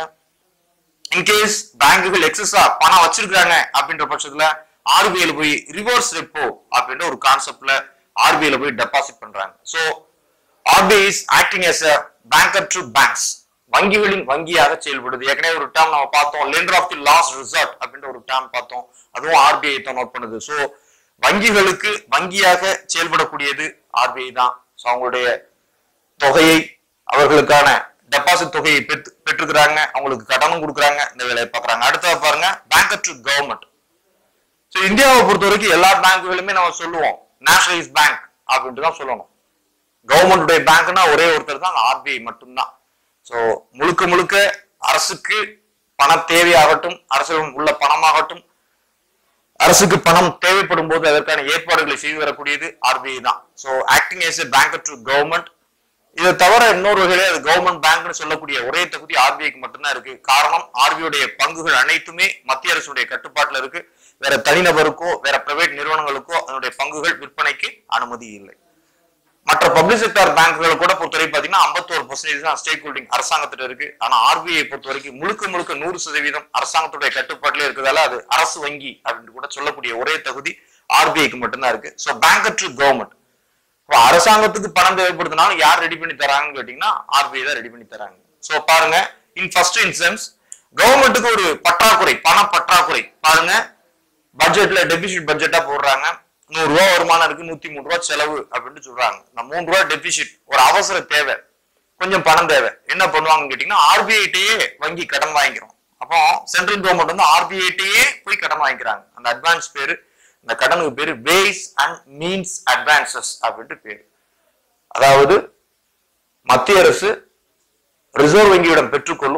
இன்கேஸ் பேங்குகள் எக்ஸஸா பணம் வச்சிருக்காங்க அப்படின்ற பட்சத்துல ஆர்பிஐல போய் ரிவர்ஸ் ரெப்போ அப்படின்ற ஒரு கான்செப்ட்ல ஆர்பிஐல போய் டெபாசிட் பண்றாங்க so RBI is acting as a banker to banks வங்கிகளின் வங்கியாக செயல்படுது ஏற்கனவே ஒரு டேர்ம் நம்ம பார்த்தோம் lender of the last resort அப்படின்ற ஒரு டேர்ம் பார்த்தோம் அதுவும் ஆர்பிஐ தான் நோட் பண்ணுது சோ வங்கிகளுக்கு வங்கியாக செயல்படக்கூடியது ஆர்பிஐ தான் ஸோ அவங்களுடைய தொகையை அவர்களுக்கான டெபாசிட் தொகையை பெற்று பெற்றுக்கிறாங்க அவங்களுக்கு கடனும் கொடுக்குறாங்க இந்த வேலையை பார்க்குறாங்க அடுத்தது பாருங்க பேங்கர் டு கவர்மெண்ட் ஸோ இந்தியாவை பொறுத்த வரைக்கும் எல்லா பேங்க்குகளுமே நம்ம சொல்லுவோம் நேஷனலைஸ் பேங்க் அப்படின்ட்டு தான் சொல்லணும் கவர்மெண்டுடைய பேங்க்னா ஒரே ஒருத்தர் தான் ஆர்பிஐ மட்டும்தான் ஸோ முழுக்க முழுக்க அரசுக்கு பண தேவையாகட்டும் அரசிடம் உள்ள பணமாகட்டும் அரசுக்கு பணம் தேவைப்படும் போது அதற்கான ஏற்பாடுகளை செய்து வரக்கூடியது ஆர்பிஐ தான் so acting as a banker to government இதை தவிர இன்னொரு வகையில அது கவர்மெண்ட் பேங்க்னு சொல்லக்கூடிய ஒரே தகுதி ஆர்பிஐக்கு மட்டும்தான் இருக்கு காரணம் ஆர்பிஐடைய பங்குகள் அனைத்துமே மத்திய அரசுடைய கட்டுப்பாட்டுல இருக்கு வேற தனிநபருக்கோ வேற பிரைவேட் நிறுவனங்களுக்கோ அதனுடைய பங்குகள் விற்பனைக்கு அனுமதி இல்லை மற்ற பப்ளிக் செக்டார் பேங்க்குகளை கூட பொறுத்தவரை பாத்தீங்கன்னா ஐம்பத்தோரு பர்சன்டேஜ் தான் ஸ்டேக் ஹோல்டிங் அரசாங்கத்திட்ட இருக்கு ஆனா ஆர்பிஐ பொறுத்த வரைக்கும் முழுக்க முழுக்க நூறு சதவீதம் அரசாங்கத்துடைய கட்டுப்பாட்டிலே இருக்கிறதால அது அரசு வங்கி அப்படின்னு கூட சொல்லக்கூடிய ஒரே தகுதி ஆர்பிஐக்கு மட்டும்தான் இருக்கு ஸோ பேங்கர் டு கவர்மெண்ட் இப்போ அரசாங்கத்துக்கு பணம் தேவைப்படுதுனாலும் யார் ரெடி பண்ணி தராங்கன்னு கேட்டீங்கன்னா ஆர்பிஐ தான் ரெடி பண்ணி தராங்க ஸோ பாருங்க இன் ஃபர்ஸ்ட் இன்ஸ்டன்ஸ் கவர்மெண்ட்டுக்கு ஒரு பற்றாக்குறை பண பற்றாக்குறை பாருங்க பட்ஜெட்ல டெபிசிட் பட்ஜெட்டா போடுறாங்க நூறு ரூபா வருமானம் இருக்கு நூத்தி மூணு ரூபா செலவு அப்படின்னு சொல்றாங்க இந்த மூணு ரூபா டெபிசிட் ஒரு அவசர தேவை கொஞ்சம் பணம் தேவை என்ன பண்ணுவாங்கன்னு கேட்டீங்கன்னா ஆர்பிஐட்டையே வங்கி கடன் வாங்கிக்கிறோம் அப்போ சென்ட்ரல் கவர்மெண்ட் வந்து ஆர்பிஐட்டையே போய் கடன் வாங்கிக்கிறாங்க அந்த அட்வான்ஸ் பேரு இந்த கடனுக்கு பேரு வேஸ் அண்ட் மீன்ஸ் அட்வான்சஸ் அப்படின்ட்டு பேரு அதாவது மத்திய அரசு ரிசர்வ் வங்கியிடம் பெற்றுக்கொள்ளும் தற்காலிக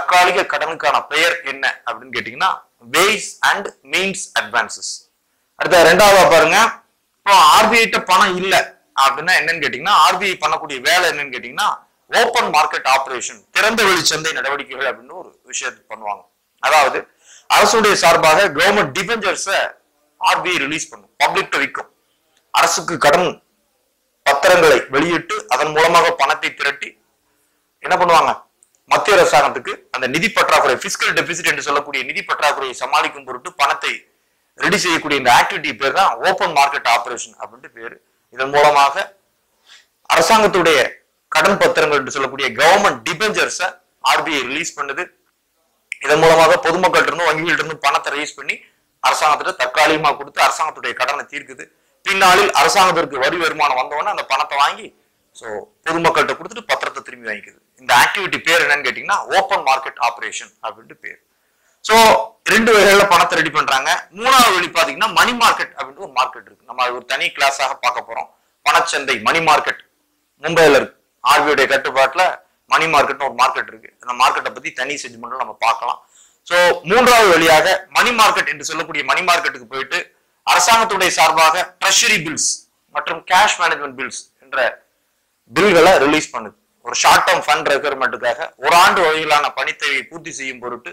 தற்காலிக கடனுக்கான பெயர் என்ன அப்படின்னு கேட்டீங்கன்னா வேஸ் அண்ட் மீன்ஸ் அட்வான்சஸ் அடுத்த ரெண்டாவதா பாருங்க இப்போ ஆர்பிஐட்ட பணம் இல்ல அப்படின்னா என்னன்னு கேட்டீங்கன்னா ஆர்பிஐ பண்ணக்கூடிய வேலை என்னன்னு கேட்டீங்கன்னா ஓப்பன் மார்க்கெட் ஆபரேஷன் திறந்த வெளி சந்தை நடவடிக்கைகள் அப்படின்னு ஒரு விஷயத்தை பண்ணுவாங்க அதாவது அரசுடைய சார்பாக கவர்மெண்ட் டிபெஞ்சர்ஸ ஆர்பிஐ ரிலீஸ் பண்ணும் பப்ளிக் விற்கும் அரசுக்கு கடன் பத்திரங்களை வெளியிட்டு அதன் மூலமாக பணத்தை திரட்டி என்ன பண்ணுவாங்க மத்திய அரசாங்கத்துக்கு அந்த நிதி பற்றாக்குறை பிசிக்கல் டெபிசிட் என்று சொல்லக்கூடிய நிதி பற்றாக்குறையை சமாளிக்கும் பொருட்டு பணத்தை ரெடி செய்யக்கூடிய இந்த ஆக்டிவிட்டி பேர் தான் ஓப்பன் மார்க்கெட் ஆபரேஷன் அப்படின்ட்டு பேரு இதன் மூலமாக அரசாங்கத்துடைய கடன் பத்திரங்கள் என்று சொல்லக்கூடிய கவர்மெண்ட் டிபெஞ்சர்ஸ ஆர்பிஐ ரிலீஸ் பண்ணுது இதன் மூலமாக பொதுமக்கள்கிட்ட இருந்து வங்கிகள்ட்ட இருந்து பணத்தை ரைஸ் பண்ணி அரசாங்கத்திட்ட தற்காலிகமா கொடுத்து அரசாங்கத்துடைய கடனை தீர்க்குது பின்னாளில் அரசாங்கத்திற்கு வரி வருமானம் வந்தவொடனே அந்த பணத்தை வாங்கி ஸோ பொதுமக்கள்கிட்ட கொடுத்துட்டு பத்திரத்தை திரும்பி வாங்கிக்குது இந்த ஆக்டிவிட்டி பேர் என்னன்னு கேட்டீங்கன்னா ஓப்பன் மார்க்கெட் ஆபரேஷன் அப்படின்ட்டு பேர் ஸோ ரெண்டு வகைகள்ல பணத்தை ரெடி பண்றாங்க மூணாவது வழி பாத்தீங்கன்னா மணி மார்க்கெட் அப்படின்ட்டு ஒரு மார்க்கெட் இருக்கு நம்ம அது ஒரு தனி கிளாஸாக பார்க்க போறோம் பணச்சந்தை மணி மார்க்கெட் மும்பைல இருக்கு ஆர்பிஐடைய கட்டுப்பாட்டுல மணி மார்க்கெட்னு ஒரு மார்க்கெட் இருக்கு அந்த மார்க்கெட்டை பத்தி தனி செஜ்மெண்ட்ல நம்ம பார்க்கலாம் ஸோ மூன்றாவது வழியாக மணி மார்க்கெட் என்று சொல்லக்கூடிய மணி மார்க்கெட்டுக்கு போயிட்டு அரசாங்கத்துடைய சார்பாக ட்ரெஷரி பில்ஸ் மற்றும் கேஷ் மேனேஜ்மெண்ட் பில்ஸ் என்ற பில்களை ரிலீஸ் பண்ணுது ஒரு ஷார்ட் டேர்ம் ஃபண்ட் ரெக்யர்மெண்ட்டுக்காக ஒரு ஆண்டு வகையிலான பணித்தேவையை பூர்த்தி செய்யும் பொருட்டு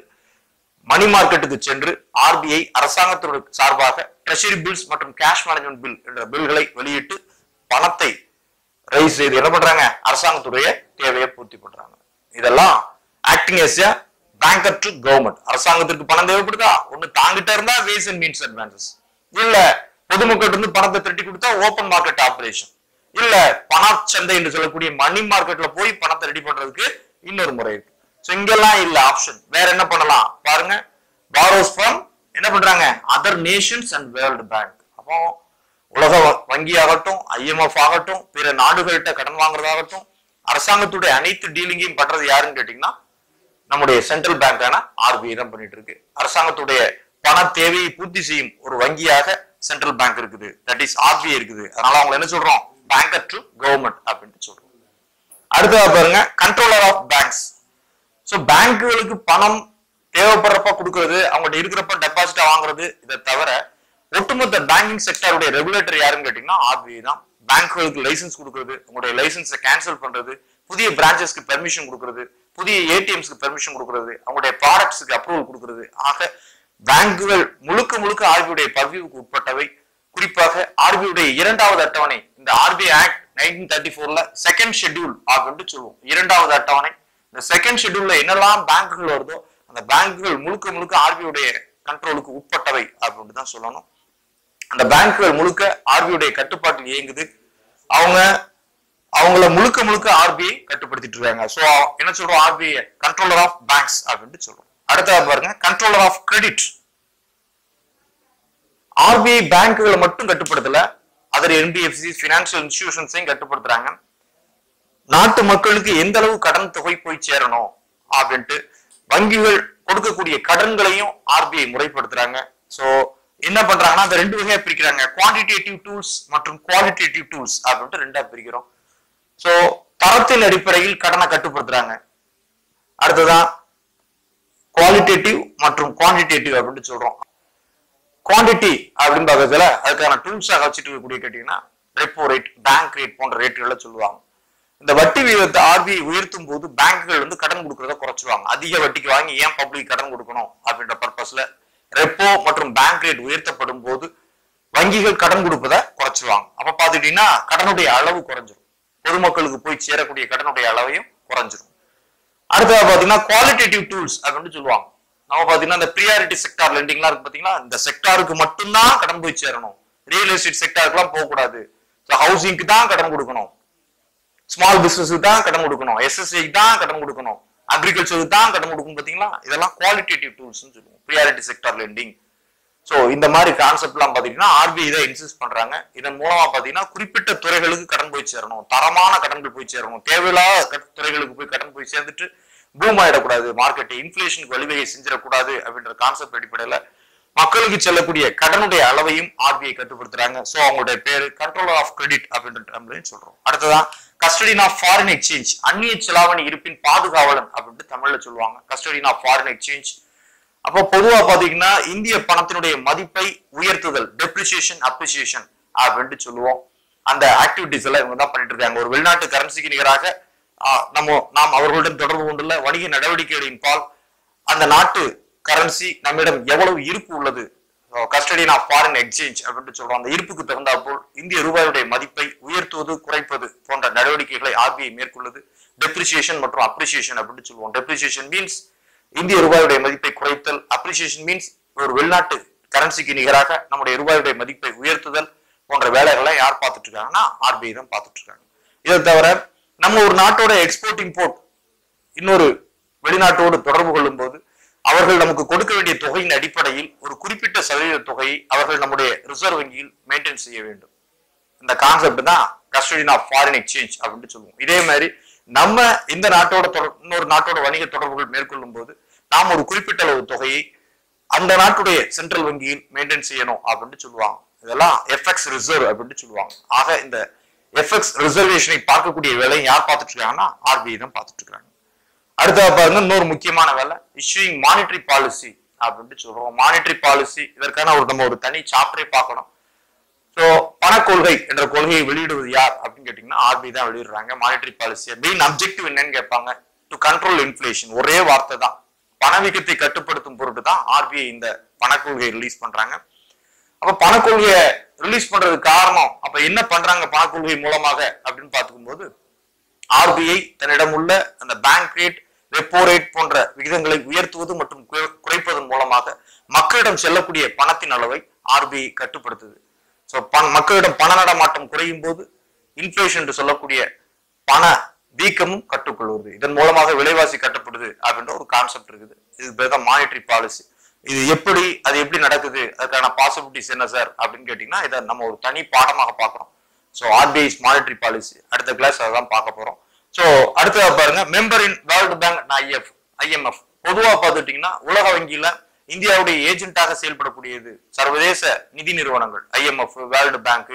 மணி மார்க்கெட்டுக்கு சென்று ஆர்பிஐ அரசாங்கத்தோட சார்பாக ட்ரெஷரி பில்ஸ் மற்றும் கேஷ் மேனேஜ்மெண்ட் பில் என்ற பில்களை வெளியிட்டு பணத்தை ரைஸ் செய்து என்ன பண்றாங்க அரசாங்கத்துடைய தேவையை பூர்த்தி பண்றாங்க இதெல்லாம் acting as a banker to government அரசாங்கத்திற்கு பணம் தேவைப்படுதா ஒண்ணு தாங்கிட்ட இருந்தா வேஸ் அண்ட் மீன்ஸ் அட்வான்சஸ் இல்ல பொதுமக்கள் இருந்து பணத்தை திரட்டி கொடுத்தா ஓப்பன் மார்க்கெட் ஆபரேஷன் இல்ல பணச்சந்தை என்று சொல்லக்கூடிய மணி மார்க்கெட்ல போய் பணத்தை ரெடி பண்றதுக்கு இன்னொரு முறை இருக்கு சோ இங்கெல்லாம் இல்ல ஆப்ஷன் வேற என்ன பண்ணலாம் பாருங்க பாரோஸ் ஃப்ரம் என்ன பண்றாங்க other nations and world bank அப்போ உலக வ- வங்கி ஆகட்டும் ஐஎம்எஃப் ஆகட்டும் பிற நாடுகள்கிட்ட கடன் வாங்குறதாகட்டும் அரசாங்கத்துடைய அனைத்து டீலிங்கையும் பண்றது யாருன்னு கேட்டீங்கன்னா நம்முடைய சென்ட்ரல் பேங்கான ஆர்பிஐ தான் பண்ணிட்டு இருக்கு அரசாங்கத்துடைய பண தேவையை பூர்த்தி செய்யும் ஒரு வங்கியாக சென்ட்ரல் பேங்க் இருக்குது தட் இஸ் ஆர்பிஐ இருக்குது அதனால அவங்க என்ன சொல்றோம் பேங்கர் டு கவர்மெண்ட் அப்படின்ட்டு சொல்றோம் அடுத்ததா பாருங்க கண்ட்ரோலர் ஆஃப் பேங்க்ஸ் ஸோ பேங்க்குகளுக்கு பணம் தேவைப்படுறப்ப கொடுக்கறது அவங்கள்ட்ட இருக்கிறப்ப டெபாசிட்டா வாங்குறது இதை தவிர ஒட்டுமொத்த பேங்கிங் செக்டருடைய ரெகுலேட்டர் யாருன்னு கேட்டீங்கன்னா ஆர்பிஐ தான் பேங்க்குகளுக்கு லைசன்ஸ் கொடுக்கறது உங்களுடைய லைசன்ஸை கேன்சல் பண்றது புதிய பிரான்ச்சஸ்க்கு பெர்மிஷன் கொடுக்கறது புதிய ஏடிஎம்ஸ்க்கு பெர்மிஷன் கொடுக்கறது அவங்களுடைய ப்ராடக்ட்ஸ்க்கு அப்ரூவல் கொடுக்கறது ஆக பேங்குகள் முழுக்க முழுக்க ஆர்பிஐடைய பர்வியூக்கு உட்பட்டவை குறிப்பாக ஆர்பிஐடைய இரண்டாவது அட்டவணை இந்த ஆர்பிஐ ஆக்ட் நைன்டீன் தேர்ட்டி ஃபோர்ல செகண்ட் ஷெட்யூல் அப்படின்ட்டு சொல்லுவோம் இரண்டாவது அட்டவணை இந்த செகண்ட் ஷெட்யூல்ல என்னெல்லாம் பேங்குகள் வருதோ அந்த பேங்குகள் முழுக்க முழுக்க ஆர்பிஐடைய கண்ட்ரோலுக்கு உட்பட்டவை அப்படின்ட்டு தான் சொல்லணும் அந்த பேங்குகள் முழுக்க ஆர்பிஐடைய கட்டுப்பாட்டில் இயங்குது அவங்க அவங்கள முழுக்க முழுக்க ஆர்பிஐ கட்டுப்படுத்திட்டு இருக்காங்க சோ என்ன சொல்றோம் ஆர்பிஐ கண்ட்ரோலர் ஆஃப் பேங்க்ஸ் அப்படின்ட்டு சொல்றோம் அடுத்ததா பாருங்க கண்ட்ரோலர் ஆஃப் கிரெடிட் ஆர்பிஐ பேங்குகளை மட்டும் கட்டுப்படுத்தல அதர் என்பிஎஃப்சி பினான்சியல் இன்ஸ்டிடியூஷன்ஸையும் கட்டுப்படுத்துறாங்க நாட்டு மக்களுக்கு எந்த அளவு கடன் தொகை போய் சேரணும் அப்படின்ட்டு வங்கிகள் கொடுக்கக்கூடிய கடன்களையும் ஆர்பிஐ முறைப்படுத்துறாங்க சோ என்ன பண்றாங்கன்னா அந்த ரெண்டு வகையா பிரிக்கிறாங்க குவான்டிடேட்டிவ் டூல்ஸ் மற்றும் குவாலிட்டேட்டிவ் டூல்ஸ் அப்படின்ட்டு ரெண்டா பிரிக்கிறோம் சோ தரத்தின் அடிப்படையில் கடனை கட்டுப்படுத்துறாங்க அடுத்ததான் குவாலிட்டேட்டிவ் மற்றும் குவான்டிடேட்டிவ் அப்படின்ட்டு சொல்றோம் குவாண்டிட்டி அப்படின்னு பார்க்கறதுல அதுக்கான டூல்ஸாக வச்சுட்டு இருக்கக்கூடிய கேட்டீங்கன்னா ரெப்போ ரேட் பேங்க் ரேட் போன்ற ரேட்டுகளை சொல்லுவாங்க இந்த வட்டி விகிதத்தை ஆர்பிஐ உயர்த்தும் போது பேங்குகள் வந்து கடன் கொடுக்கறத குறைச்சுவாங்க அதிக வட்டிக்கு வாங்கி ஏன் பப்ளிக் கடன் கொடுக்கணும் அப்படின்ற பர்பஸ்ல ரெப்போ மற்றும் பேங்க் ரேட் உயர்த்தப்படும் போது வங்கிகள் கடன் கொடுப்பதை குறைச்சுவாங்க அப்ப பாத்துக்கிட்டீங்கன்னா கடனுடைய அளவு குறைஞ்சிரும் பொதுமக்களுக்கு போய் சேரக்கூடிய கடனுடைய அளவையும் குறைஞ்சிரும் அடுத்ததா பாத்தீங்கன்னா குவாலிட்டேட்டிவ் டூல்ஸ் அப்படின்னு சொல்லுவாங்க நம்ம பாத்தீங்கன்னா இந்த ப்ரியாரிட்டி செக்டார் லெண்டிங்லாம் இருக்கு பாத்தீங்களா இந்த செக்டாருக்கு மட்டும்தான் கடன் போய் சேரணும் ரியல் எஸ்டேட் செக்டாருக்குலாம் போகக்கூடாது ஹவுசிங்க்கு தான் கடன் கொடுக்கணும் ஸ்மால் பிசினஸுக்கு தான் கடன் கொடுக்கணும் எஸ்எஸ்ஐக்கு தான் கடன் கொடுக்கணும் அக்ரிகல்ச்சருக்கு தான் கடன் கொடுக்கணும் பாத்தீங்களா இதெல்லாம் குவாலிட்டேட்டிவ் டூல்ஸ் சொல்லுவோம் ப்ரியாரிட்டி செக்டார் லெண்டிங் சோ இந்த மாதிரி கான்செப்ட்லாம் பாத்தீங்கன்னா ஆர்பிஐ தான் இன்சிஸ்ட் பண்றாங்க இதன் மூலமா பாத்தீங்கன்னா குறிப்பிட்ட துறைகளுக்கு கடன் போய் சேரணும் தரமான கடன்கள் போய் சேரணும் தேவையில்லாத கட்- துறைகளுக்கு போய் கடன் போய் சேர்ந்துட்டு பூம் ஆயிடக்கூடாது மார்க்கெட் இன்ஃபிளேஷனுக்கு வழிவகை செஞ்சிடக்கூடாது அப்படின்ற கான்செப்ட் அடிப்படையில மக்களுக்கு செல்லக்கூடிய கடனுடைய அளவையும் ஆர்பிஐ கட்டுப்படுத்துறாங்க சோ அவங்களுடைய பேரு கண்ட்ரோலர் ஆஃப் கிரெடிட் அப்படின்ற டேர்ம்லயும் சொல்றோம் அடுத்ததான் கஸ்டடின் ஆஃப் ஃபாரின் எக்ஸ்சேஞ்ச் அந்நிய செலாவணி இருப்பின் பாதுகாவலன் அப்படின்ட்டு தமிழ்ல சொல்லுவாங்க கஸ்டடின் ஆஃப் ஃபாரின் எக்ஸ்சேஞ்ச் அப்போ பொதுவா பாத்தீங்கன்னா இந்திய பணத்தினுடைய மதிப்பை உயர்த்துதல் டெப்ரிசியேஷன் அப்ரிசியேஷன் அப்படின்ட்டு சொல்லுவோம் அந்த ஆக்டிவிட்டிஸ் எல்லாம் இவங்க தான் பண்ணிட்டு இருக்காங்க ஒரு வெளிநாட்டு கரன்சிக்கு நிகராக ஆஹ், நம்ம நாம் அவர்களுடன் தொடர்பு கொண்டுள்ள வணிக நடவடிக்கைகளின் பால் அந்த நாட்டு கரன்சி நம்மிடம் எவ்வளவு இருப்பு உள்ளது கஸ்டடியன் ஆஃப் ஃபாரின் எக்ஸ்சேஞ்ச் அப்படின்ட்டு சொல்றோம் அந்த இருப்புக்கு தகுந்தாற்போல் இந்திய ரூபாயுடைய மதிப்பை உயர்த்துவது குறைப்பது போன்ற நடவடிக்கைகளை ஆர்பிஐ மேற்கொள்ளுது டெப்ரிசியேஷன் மற்றும் அப்ரிசியேஷன் அப்படின்ட்டு சொல்லுவோம் டெப்ரிசியேஷன் மீன்ஸ் இந்திய ரூபாயுடைய மதிப்பை குறைத்தல் அப்ரிசியேஷன் மீன்ஸ் ஒரு வெளிநாட்டு கரன்சிக்கு நிகராக நம்முடைய ரூபாயுடைய மதிப்பை உயர்த்துதல் போன்ற வேலைகளை யார் பார்த்துட்டு இருக்காங்கன்னா ஆர்பிஐ தான் பார்த்துட்டு இருக்காங்க இதை தவிர நம்ம ஒரு நாட்டோட எக்ஸ்போர்ட் இம்போர்ட் இன்னொரு வெளிநாட்டோடு தொடர்பு கொள்ளும் போது அவர்கள் நமக்கு கொடுக்க வேண்டிய தொகையின் அடிப்படையில் ஒரு குறிப்பிட்ட சதவீத தொகையை அவர்கள் நம்முடைய ரிசர்வ் வங்கியில் மெயின்டைன் செய்ய வேண்டும் இந்த கான்செப்ட் தான் கஸ்டடியன் ஆஃப் ஃபாரின் எக்ஸ்சேஞ்ச் அப்படின்னு சொல்லுவோம் இதே மாதிரி நம்ம இந்த நாட்டோட தொடர் இன்னொரு நாட்டோட வணிக தொடர்புகள் மேற்கொள்ளும் போது நாம் ஒரு குறிப்பிட்ட அளவு தொகையை அந்த நாட்டுடைய சென்ட்ரல் வங்கியில் மெயின்டைன் செய்யணும் அப்படின்னு சொல்லுவாங்க இதெல்லாம் எஃப்எக்ஸ் ரிசர்வ் அப்படின்னு சொல்லுவாங்க ஆக இந்த எஃப்எக்ஸ் ரிசர்வேஷனை பார்க்கக்கூடிய வேலையை யார் பார்த்துட்டு இருக்காங்கன்னா ஆர்பிஐ தான் பார்த்துட்டு இருக்காங்க அடுத்தது பாருங்க இன்னொரு முக்கியமான வேலை இஷ்யூயிங் மானிட்டரி பாலிசி அப்படின்ட்டு சொல்றோம் மானிட்டரி பாலிசி இதற்கான ஒரு நம்ம ஒரு தனி சாப்டரே பார்க்கணும் ஸோ பணக்கொள்கை என்ற கொள்கையை வெளியிடுவது யார் அப்படின்னு கேட்டீங்கன்னா ஆர்பிஐ தான் வெளியிடுறாங்க மானிட்டரி பாலிசி மெயின் அப்ஜெக்டிவ் என்னன்னு கேட்பாங்க டு கண்ட்ரோல் இன்ஃபிளேஷன் ஒரே வார்த்தை தான் பணவீக்கத்தை கட்டுப்படுத்தும் பொருட்டு தான் ஆர்பிஐ இந்த பணக்கொள்கையை ரிலீஸ் பண்றாங்க அப்ப பணக்கொள்கையை ரிலீஸ் பண்றதுக்கு காரணம் அப்ப என்ன பண்றாங்க பணக்கொள்கை மூலமாக அப்படின்னு பார்க்கும்போது ஆர்பிஐ தன்னிடம் உள்ள அந்த பேங்க் ரேட் ரெப்போ ரேட் போன்ற விகிதங்களை உயர்த்துவது மற்றும் குறை- குறைப்பதன் மூலமாக மக்களிடம் செல்லக்கூடிய பணத்தின் அளவை ஆர்பிஐ கட்டுப்படுத்துது ஸோ மக்களிடம் பண நடமாட்டம் குறையும் போது இன்ஃபிளேஷன் என்று சொல்லக்கூடிய பண வீக்கமும் கட்டுக்கொள்வது இதன் மூலமாக விலைவாசி கட்டப்படுது அப்படின்ற ஒரு கான்செப்ட் இருக்குது இது பேர் தான் மானிட்டரி பாலிசி இது எப்படி அது எப்படி நடக்குது அதுக்கான பாசிபிலிட்டிஸ் என்ன சார் அப்படின்னு கேட்டீங்கன்னா இதை நம்ம ஒரு தனி பாடமாக பார்க்கறோம் ஸோ ஆர்பிஐஸ் மானிட்டரி பாலிசி அடுத்த கிளாஸ் அதான் பார்க்க போறோம் ஸோ அடுத்ததா பாருங்க member in world bank IF IMF பொதுவாக பார்த்துட்டீங்கன்னா உலக வங்கியில இந்தியாவுடைய ஏஜென்ட்டாக செயல்படக்கூடியது சர்வதேச நிதி நிறுவனங்கள் IMF world bank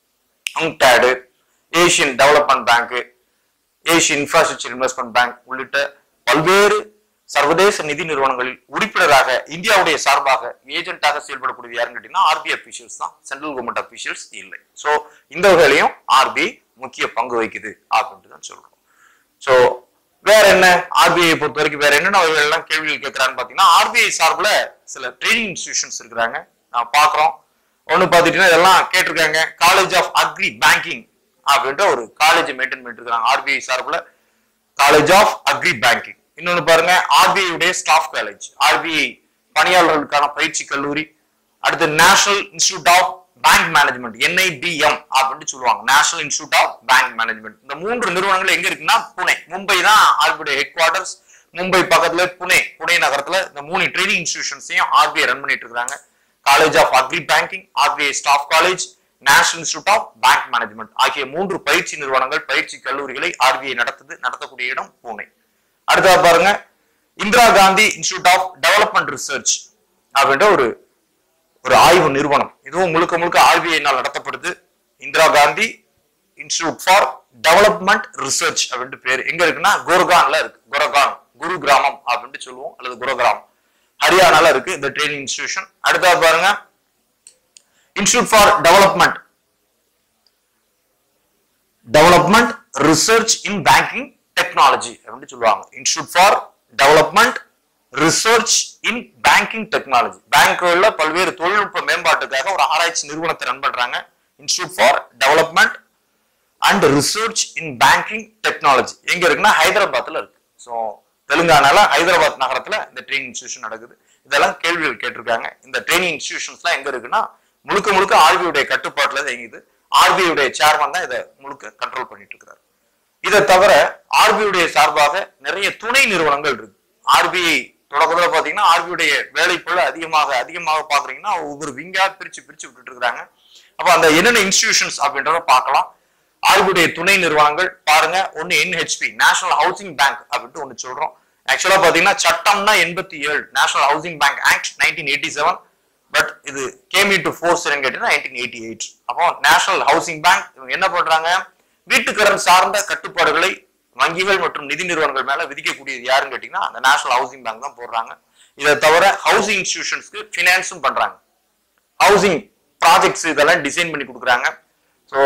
UNCTAD Asian development bank Asian infrastructure investment bank உள்ளிட்ட பல்வேறு சர்வதேச நிதி நிறுவனங்களில் உறுப்பினராக இந்தியாவுடைய சார்பாக ஏஜென்ட்டாக செயல்படக்கூடியது யாருன்னு கேட்டீங்கன்னா ஆர்பிஐ அபிஷியல்ஸ் தான் சென்ட்ரல் கவர்மெண்ட் அபிஷியல்ஸ் இல்லை ஸோ இந்த வகையிலையும் ஆர்பிஐ முக்கிய பங்கு வகிக்குது அப்படின்ட்டு தான் சொல்றோம் ஸோ வேற என்ன ஆர்பிஐ பொறுத்த வரைக்கும் வேற என்னென்ன வகைகள்லாம் கேள்விகள் கேட்கறான்னு பார்த்தீங்கன்னா ஆர்பிஐ சார்பில் சில ட்ரைனிங் இன்ஸ்டிடியூஷன்ஸ் இருக்கிறாங்க நான் பார்க்குறோம் ஒன்று பார்த்துட்டீங்கன்னா இதெல்லாம் கேட்டிருக்காங்க காலேஜ் ஆஃப் அக்ரி பேங்கிங் அப்படின்ற ஒரு காலேஜ் மெயின்டைன் பண்ணிட்டு இருக்காங்க ஆர்பிஐ சார்பில் காலேஜ் ஆஃப் அக்ரி பேங்கிங் இன்னொன்னு பாருங்க ஆர்பிஐ உடைய ஸ்டாஃப் காலேஜ் ஆர்பிஐ பணியாளர்களுக்கான பயிற்சி கல்லூரி அடுத்து national institute of bank management NIBM அப்படின்னு சொல்லுவாங்க national institute of bank management இந்த மூன்று நிறுவனங்கள் எங்க இருக்குன்னா புனே மும்பை தான் ஆர்பிஐ ஹெட் குவார்டர்ஸ் மும்பை பக்கத்துல புனே புனே நகரத்துல இந்த மூணு ட்ரைனிங் இன்ஸ்டிடியூஷன்ஸையும் ஆர்பிஐ ரன் பண்ணிட்டு இருக்காங்க college of agri banking RBI staff college national institute of bank management ஆகிய மூன்று பயிற்சி நிறுவனங்கள் பயிற்சி கல்லூரிகளை ஆர்பிஐ நடத்துது நடத்தக்கூடிய இடம் பூனே அடுத்ததா பாருங்க Indira Gandhi institute of development research அப்படின்ற ஒரு ஒரு ஆய்வு நிறுவனம் இதுவும் முழுக்க முழுக்க ஆர்பிஐனால் நடத்தப்படுது Indira Gandhi institute for development research அப்படின்ட்டு பேர் எங்க இருக்குன்னா குர்கான்ல இருக்கு குரகான் குரு கிராமம் அப்படின்ட்டு சொல்லுவோம் அல்லது குருகிராம் ஹரியானால இருக்கு இந்த ட்ரைனிங் இன்ஸ்டிடியூஷன் அடுத்தா பாருங்க institute for development development research in banking technology அப்படின்னு சொல்லுவாங்க institute for development research in banking technology பேங்க்குள்ள பல்வேறு தொழில்நுட்ப மேம்பாட்டுக்காக ஒரு ஆராய்ச்சி நிறுவனத்தை ரன் பண்றாங்க institute for development and research in banking technology எங்க இருக்குன்னா ஹைதராபாத்ல இருக்கு ஸோ தெலுங்கானால ஹைதராபாத் நகரத்துல இந்த ட்ரைனிங் இன்ஸ்டியூஷன் நடக்குது இதெல்லாம் கேள்விகள் கேட்டிருக்காங்க இந்த ட்ரைனிங் இன்ஸ்டியூஷன்ஸ்லாம் எங்க இருக்குன்னா முழுக்க முழுக்க ஆர்பிஐடைய கட்டுப்பாட்டுல தான் இயங்குது ஆர்பிஐடைய சேர்மன் தான் இதை முழுக்க கண்ட்ரோல் பண்ணிட்டு இருக்கிறார் இதை தவிர ஆர்பிஐடைய சார்பாக நிறைய துணை நிறுவனங்கள் இருக்கு ஆர்பிஐ தொடக்கத்துல பாத்தீங்கன்னா ஆர்பிஐடைய வேலைக்குள்ள அதிகமாக அதிகமாக பாக்குறீங்கன்னா ஒவ்வொரு விங்கா பிரிச்சு பிரிச்சு விட்டுட்டு இருக்காங்க அப்ப அந்த என்னென்ன இன்ஸ்டிடியூஷன்ஸ் அப்படின்றத பார்க்கலாம் ஆர்பிஐடைய துணை நிறுவனங்கள் பாருங்க ஒன்னு என்ஹெச்பி நேஷனல் ஹவுசிங் பேங்க் அப்படின்ட்டு ஒன்னு சொல்றோம் ஆக்சுவலா பாத்தீங்கன்னா சட்டம்னா எண்பத்தி ஏழு national housing bank act nineteen eighty seven but இது கேம் டு ஃபோர்ஸ் கேட்டீங்கன்னா நைன்டீன் எயிட்டி எயிட் அப்போ நேஷனல் ஹவுசிங் பேங்க் இவங்க என்ன பண்றாங்க வீட்டுக்கடன் சார்ந்த கட்டுப்பாடுகளை வங்கிகள் மற்றும் நிதி நிறுவனங்கள் மேல விதிக்கக்கூடியது யாருன்னு கேட்டீங்கன்னா அந்த நேஷனல் ஹவுசிங் பேங்க் தான் போடுறாங்க இதை தவிர ஹவுசிங் இன்ஸ்டிடியூஷன்ஸ்க்கு ஃபினான்ஸும் பண்றாங்க ஹவுசிங் ப்ராஜெக்ட்ஸ் இதெல்லாம் டிசைன் பண்ணி கொடுக்குறாங்க ஸோ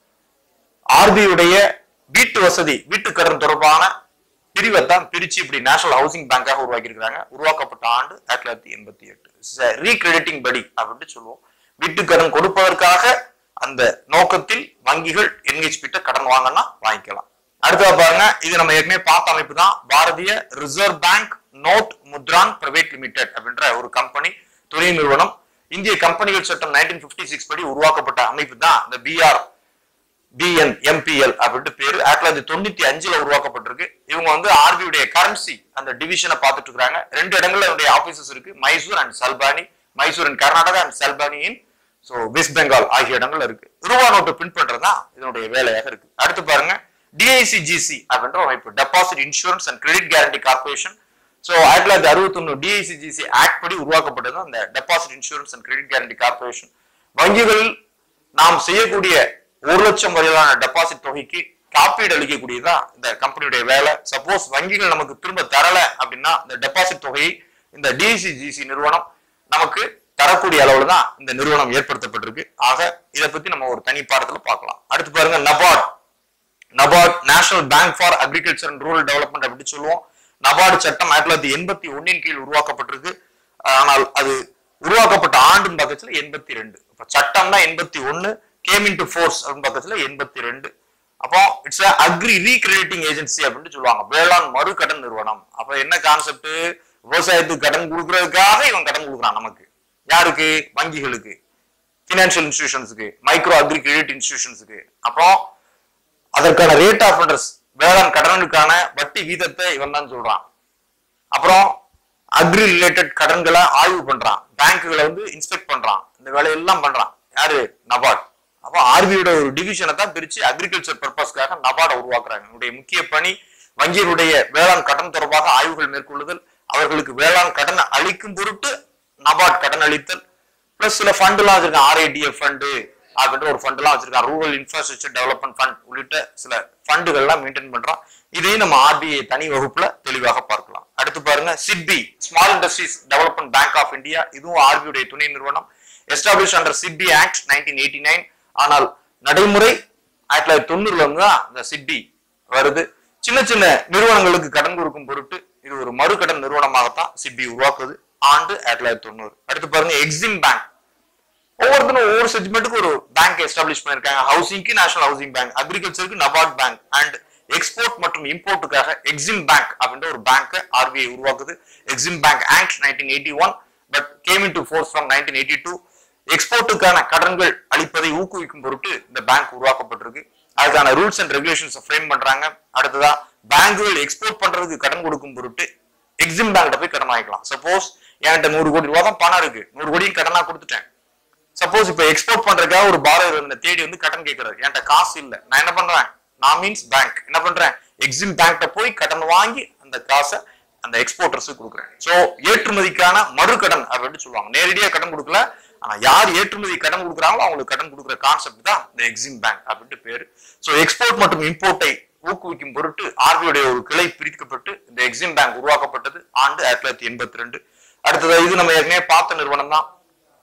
ஆர்பியுடைய வீட்டு வசதி வீட்டு கடன் தொடர்பான பிரிவை தான் பிரிச்சு இப்படி நேஷனல் ஹவுசிங் பேங்காக உருவாக்கி இருக்காங்க உருவாக்கப்பட்ட ஆண்டு ஆயிரத்தி தொள்ளாயிரத்தி எண்பத்தி எட்டு ரீகிரெடிட்டிங் படி அப்படின்னு சொல்லுவோம் வீட்டு கடன் கொடுப்பதற்காக அந்த நோக்கத்தில் வங்கிகள் என்ஹெச்பிட்ட கடன் வாங்கினா வாங்கிக்கலாம் அடுத்ததா பாருங்க இது நம்ம ஏற்கனவே பார்த்த அமைப்பு தான் Bharatiya reserve bank note Mudran private limited அப்படின்ற ஒரு கம்பெனி துணை நிறுவனம் இந்திய கம்பெனிகள் சட்டம் நைன்டீன் பிப்டி சிக்ஸ் படி உருவாக்கப்பட்ட அமைப்பு தான் இந்த பிஆர் பிஎன் எம்பிஎல் அப்படின்ட்டு பேரு ஆயிரத்தி தொள்ளாயிரத்தி தொண்ணூத்தி அஞ்சுல உருவாக்கப்பட்டிருக்கு இவங்க வந்து ஆர்பியுடைய கரன்சி அந்த டிவிஷனை பார்த்துட்டு இருக்காங்க ரெண்டு இடங்கள்ல என்னுடைய ஆபீசஸ் இருக்கு Mysore and Salboni Mysore in Karnataka and Salboni in so West Bengal ஆகிய இடங்கள்ல இருக்கு ரூபா நோட்டு பிரிண்ட் பண்றதுதான் இதனுடைய வேலையாக இருக்கு அடுத்து பாருங்க டிஐசிஜிசி அப்படின்ற அமைப்பு deposit insurance and credit guarantee corporation so ஆயிரத்தி தொள்ளாயிரத்தி அறுபத்தொன்னு டிஐசிஜிசி ஆக்ட் படி உருவாக்கப்பட்டது அந்த deposit insurance and credit guarantee corporation வங்கிகளில் நாம் செய்யக்கூடிய ஒரு லட்சம் வரையிலான டெபாசிட் தொகைக்கு காப்பீடு அளிக்கக்கூடியதுதான் இந்த கம்பெனியுடைய வேலை சப்போஸ் வங்கிகள் நமக்கு திரும்ப தரல அப்படின்னா இந்த டெபாசிட் தொகையை இந்த டிசிஜிசி நிறுவனம் நமக்கு தரக்கூடிய அளவுல தான் இந்த நிறுவனம் ஏற்படுத்தப்பட்டிருக்கு ஆக இதை பத்தி நம்ம ஒரு தனி பாடத்துல பார்க்கலாம் அடுத்து பாருங்க NABARD NABARD national bank for agriculture and rural development அப்படி சொல்லுவோம் நபார்டு சட்டம் ஆயிரத்தி தொள்ளாயிரத்தி எண்பத்தி ஒன்னின் கீழ் உருவாக்கப்பட்டிருக்கு ஆனால் அது உருவாக்கப்பட்ட ஆண்டுன்னு பக்கத்துல எண்பத்தி ரெண்டு இப்ப சட்டம் தான் எண்பத்தி ஒன்னு கேம் இன் டு ஃபோர்ஸ் அப்படின்னு பக்கத்துல எண்பத்தி ரெண்டு அப்போ இட்ஸ் அக்ரி ரீகிரெடிட்டிங் ஏஜென்சி அப்படின்னு சொல்லுவாங்க வேளாண் மறு கடன் நிறுவனம் அப்ப என்ன கான்செப்ட் விவசாயத்துக்கு கடன் கொடுக்கறதுக்காக இவன் கடன் கொடுக்குறான் நமக்கு யாருக்கு வங்கிகளுக்கு பினான்சியல் இன்ஸ்டிடியூஷன்ஸுக்கு மைக்ரோ அக்ரி கிரெடிட் இன்ஸ்டிடியூஷன்ஸுக்கு அப்புறம் அதற்கான ரேட் ஆஃப் இன்ட்ரெஸ்ட் வேளாண் கடனுக்கான வட்டி வீதத்தை இவன் தான் சொல்றான் அப்புறம் அக்ரி ரிலேட்டட் கடன்களை ஆய்வு பண்றான் பேங்க்குகளை வந்து இன்ஸ்பெக்ட் பண்றான் இந்த வேலையெல்லாம் பண்றான் யாரு நபார்ட் அப்போ ஆர்பியோட ஒரு டிவிஷனை தான் பிரிச்சு அக்ரிகல்ச்சர் பர்பஸ்க்காக நபார்டை உருவாக்குறாங்க என்னுடைய முக்கிய பணி வங்கியினுடைய வேளாண் கடன் தொடர்பாக ஆய்வுகள் மேற்கொள்ளுதல் அவர்களுக்கு வேளாண் கடன் அளிக்கும் பொருட்டு நபார்ட் கடன் அளித்தல் பிளஸ் சில ஃபண்ட் எல்லாம் வச்சிருக்காங்க ஆர்ஐடிஎஃப் ஃபண்டு அப்படின்ற ஒரு ஃபண்ட் எல்லாம் வச்சிருக்காங்க ரூரல் இன்ஃப்ராஸ்ட்ரக்சர் டெவலப்மெண்ட் ஃபண்ட் உள்ளிட்ட சில ஃபண்டுகள்லாம் மெயின்டைன் பண்றோம் இதையும் நம்ம ஆர்பிஐ தனி வகுப்புல தெளிவாக பார்க்கலாம் அடுத்து பாருங்க SIDBI small industries development bank of India இதுவும் ஆர்பியுடைய துணை நிறுவனம் establish under SIDBI act nineteen eighty nine ஆனால் நடைமுறை ஆயிரத்தி தொள்ளாயிரத்தி தொண்ணூறுல இருந்து தான் இந்த சிட்பி வருது சின்ன சின்ன நிறுவனங்களுக்கு கடன் கொடுக்கும் பொருட்டு இது ஒரு மறு கடன் நிறுவனமாகத்தான் சிட்பி உருவாக்குது ஆண்டு ஆயிரத்தி தொள்ளாயிரத்தி தொண்ணூறு அடுத்து பாருங்க எக்ஸிம் பேங்க் ஒவ்வொருத்தரும் ஒவ்வொரு செக்மெண்ட்டுக்கு ஒரு பேங்க் எஸ்டாப்ளிஷ் பண்ணிருக்காங்க ஹவுசிங்க்கு நேஷனல் ஹவுசிங் பேங்க் அக்ரிகல்ச்சருக்கு நபார்ட் பேங்க் அண்ட் எக்ஸ்போர்ட் மற்றும் இம்போர்ட்டுக்காக எக்ஸிம் பேங்க் அப்படின்ற ஒரு பேங்க் ஆர்பிஐ உருவாக்குது EXIM bank act nineteen eighty one but came in to force from nineteen eighty two எக்ஸ்போர்ட்டுக்கான கடன்கள் அளிப்பதை ஊக்குவிக்கும் பொருட்டு இந்த பேங்க் உருவாக்கப்பட்டிருக்கு அதுக்கான ரூல்ஸ் அண்ட் ரெகுலேஷன்ஸ் ஃப்ரேம் பண்றாங்க அடுத்ததா பேங்குகள் எக்ஸ்போர்ட் பண்றதுக்கு கடன் கொடுக்கும் பொருட்டு எக்ஸிம் பேங்க்ட்ட போய் கடன் வாங்கிக்கலாம் சப்போஸ் என்கிட்ட நூறு கோடி ரூபா தான் பணம் இருக்கு நூறு கோடியும் கடனா கொடுத்துட்டேன் சப்போஸ் இப்போ எக்ஸ்போர்ட் பண்றதுக்காக ஒரு பாரதியர் என்ன தேடி வந்து கடன் கேட்கறாரு என்கிட்ட காசு இல்ல நான் என்ன பண்றேன் நான் மீன்ஸ் பேங்க் என்ன பண்றேன் எக்ஸிம் பேங்க்ட்ட போய் கடன் வாங்கி அந்த காசை அந்த எக்ஸ்போர்ட்டர்ஸுக்கு கொடுக்குறேன் ஸோ ஏற்றுமதிக்கான மறு கடன் அப்படின்னு சொல்லுவாங்க நேரடியா கடன் கொடுக்கல ஆனா யார் ஏற்றுமதி கடன் கொடுக்குறாங்களோ அவங்களுக்கு கடன் கொடுக்குற கான்செப்ட் தான் இந்த எக்ஸிம் பேங்க் அப்படின்ட்டு பேரு ஸோ எக்ஸ்போர்ட் மற்றும் இம்போர்ட்டை ஊக்குவிக்கும் பொருட்டு ஆர்பிஐடைய ஒரு கிளை பிரிக்கப்பட்டு இந்த எக்ஸிம் பேங்க் உருவாக்கப்பட்டது ஆண்டு ஆயிரத்தி தொள்ளாயிரத்தி எண்பத்தி ரெண்டு அடுத்தது இது நம்ம ஏற்கனவே பார்த்த நிறுவனம் தான்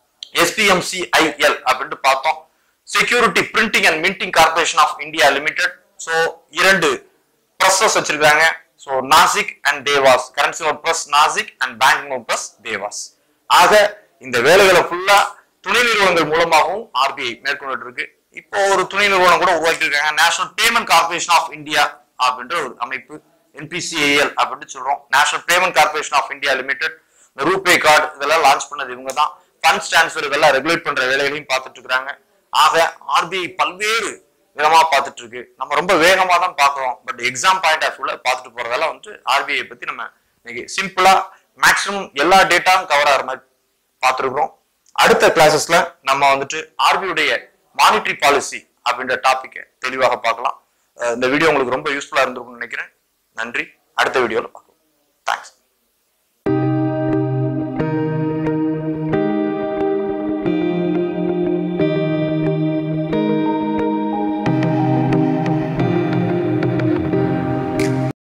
எஸ்பிஎம்சிஐஎல் அப்படின்ட்டு பார்த்தோம் security printing and minting corporation of India limited so இரண்டு ப்ரெஸ்ஸஸ் வச்சிருக்காங்க so Nashik and Dewas currency note press Nashik and bank note press Dewas ஆக இந்த வேலைகளை ஃபுல்லா துணை நிறுவனங்கள் மூலமாகவும் ஆர்பிஐ மேற்கொண்டு இருக்கு இப்போ ஒரு துணை நிறுவனம் கூட உருவாக்கி இருக்காங்க national payment corporation of India அப்படின்ற ஒரு அமைப்பு என்பிசிஐஎல் அப்படின்னு சொல்றோம் national payment corporation of India limited இந்த ரூபே கார்டு இதெல்லாம் லான்ச் பண்ணது இவங்க தான் ஃபண்ட் ட்ரான்ஸ்ஃபர் இதெல்லாம் ரெகுலேட் பண்ற வேலைகளையும் பார்த்துட்டு இருக்காங்க ஆக ஆர்பிஐ பல்வேறு விதமா பார்த்துட்டு இருக்கு நம்ம ரொம்ப வேகமா தான் பார்க்கிறோம் பட் எக்ஸாம் பாயிண்ட் ஆஃப் வியூல பார்த்துட்டு போறதால வந்து ஆர்பிஐ பத்தி நம்ம இன்னைக்கு சிம்பிளா மேக்ஸிமம் எல்லா டேட்டாவும் கவர் ஆகிற மாதிரி பார்த்துருக்குறோம் அடுத்த கிளாஸஸ்ல நம்ம வந்துட்டு ஆர்பிஐடைய மானிட்டரி பாலிசி அப்படின்ற டாபிக்கை தெளிவாக பார்க்கலாம் அஹ் இந்த வீடியோ உங்களுக்கு ரொம்ப யூஸ்ஃபுல்லா இருந்திருக்கும்னு நினைக்கிறேன் நன்றி அடுத்த வீடியோல பார்க்கலாம்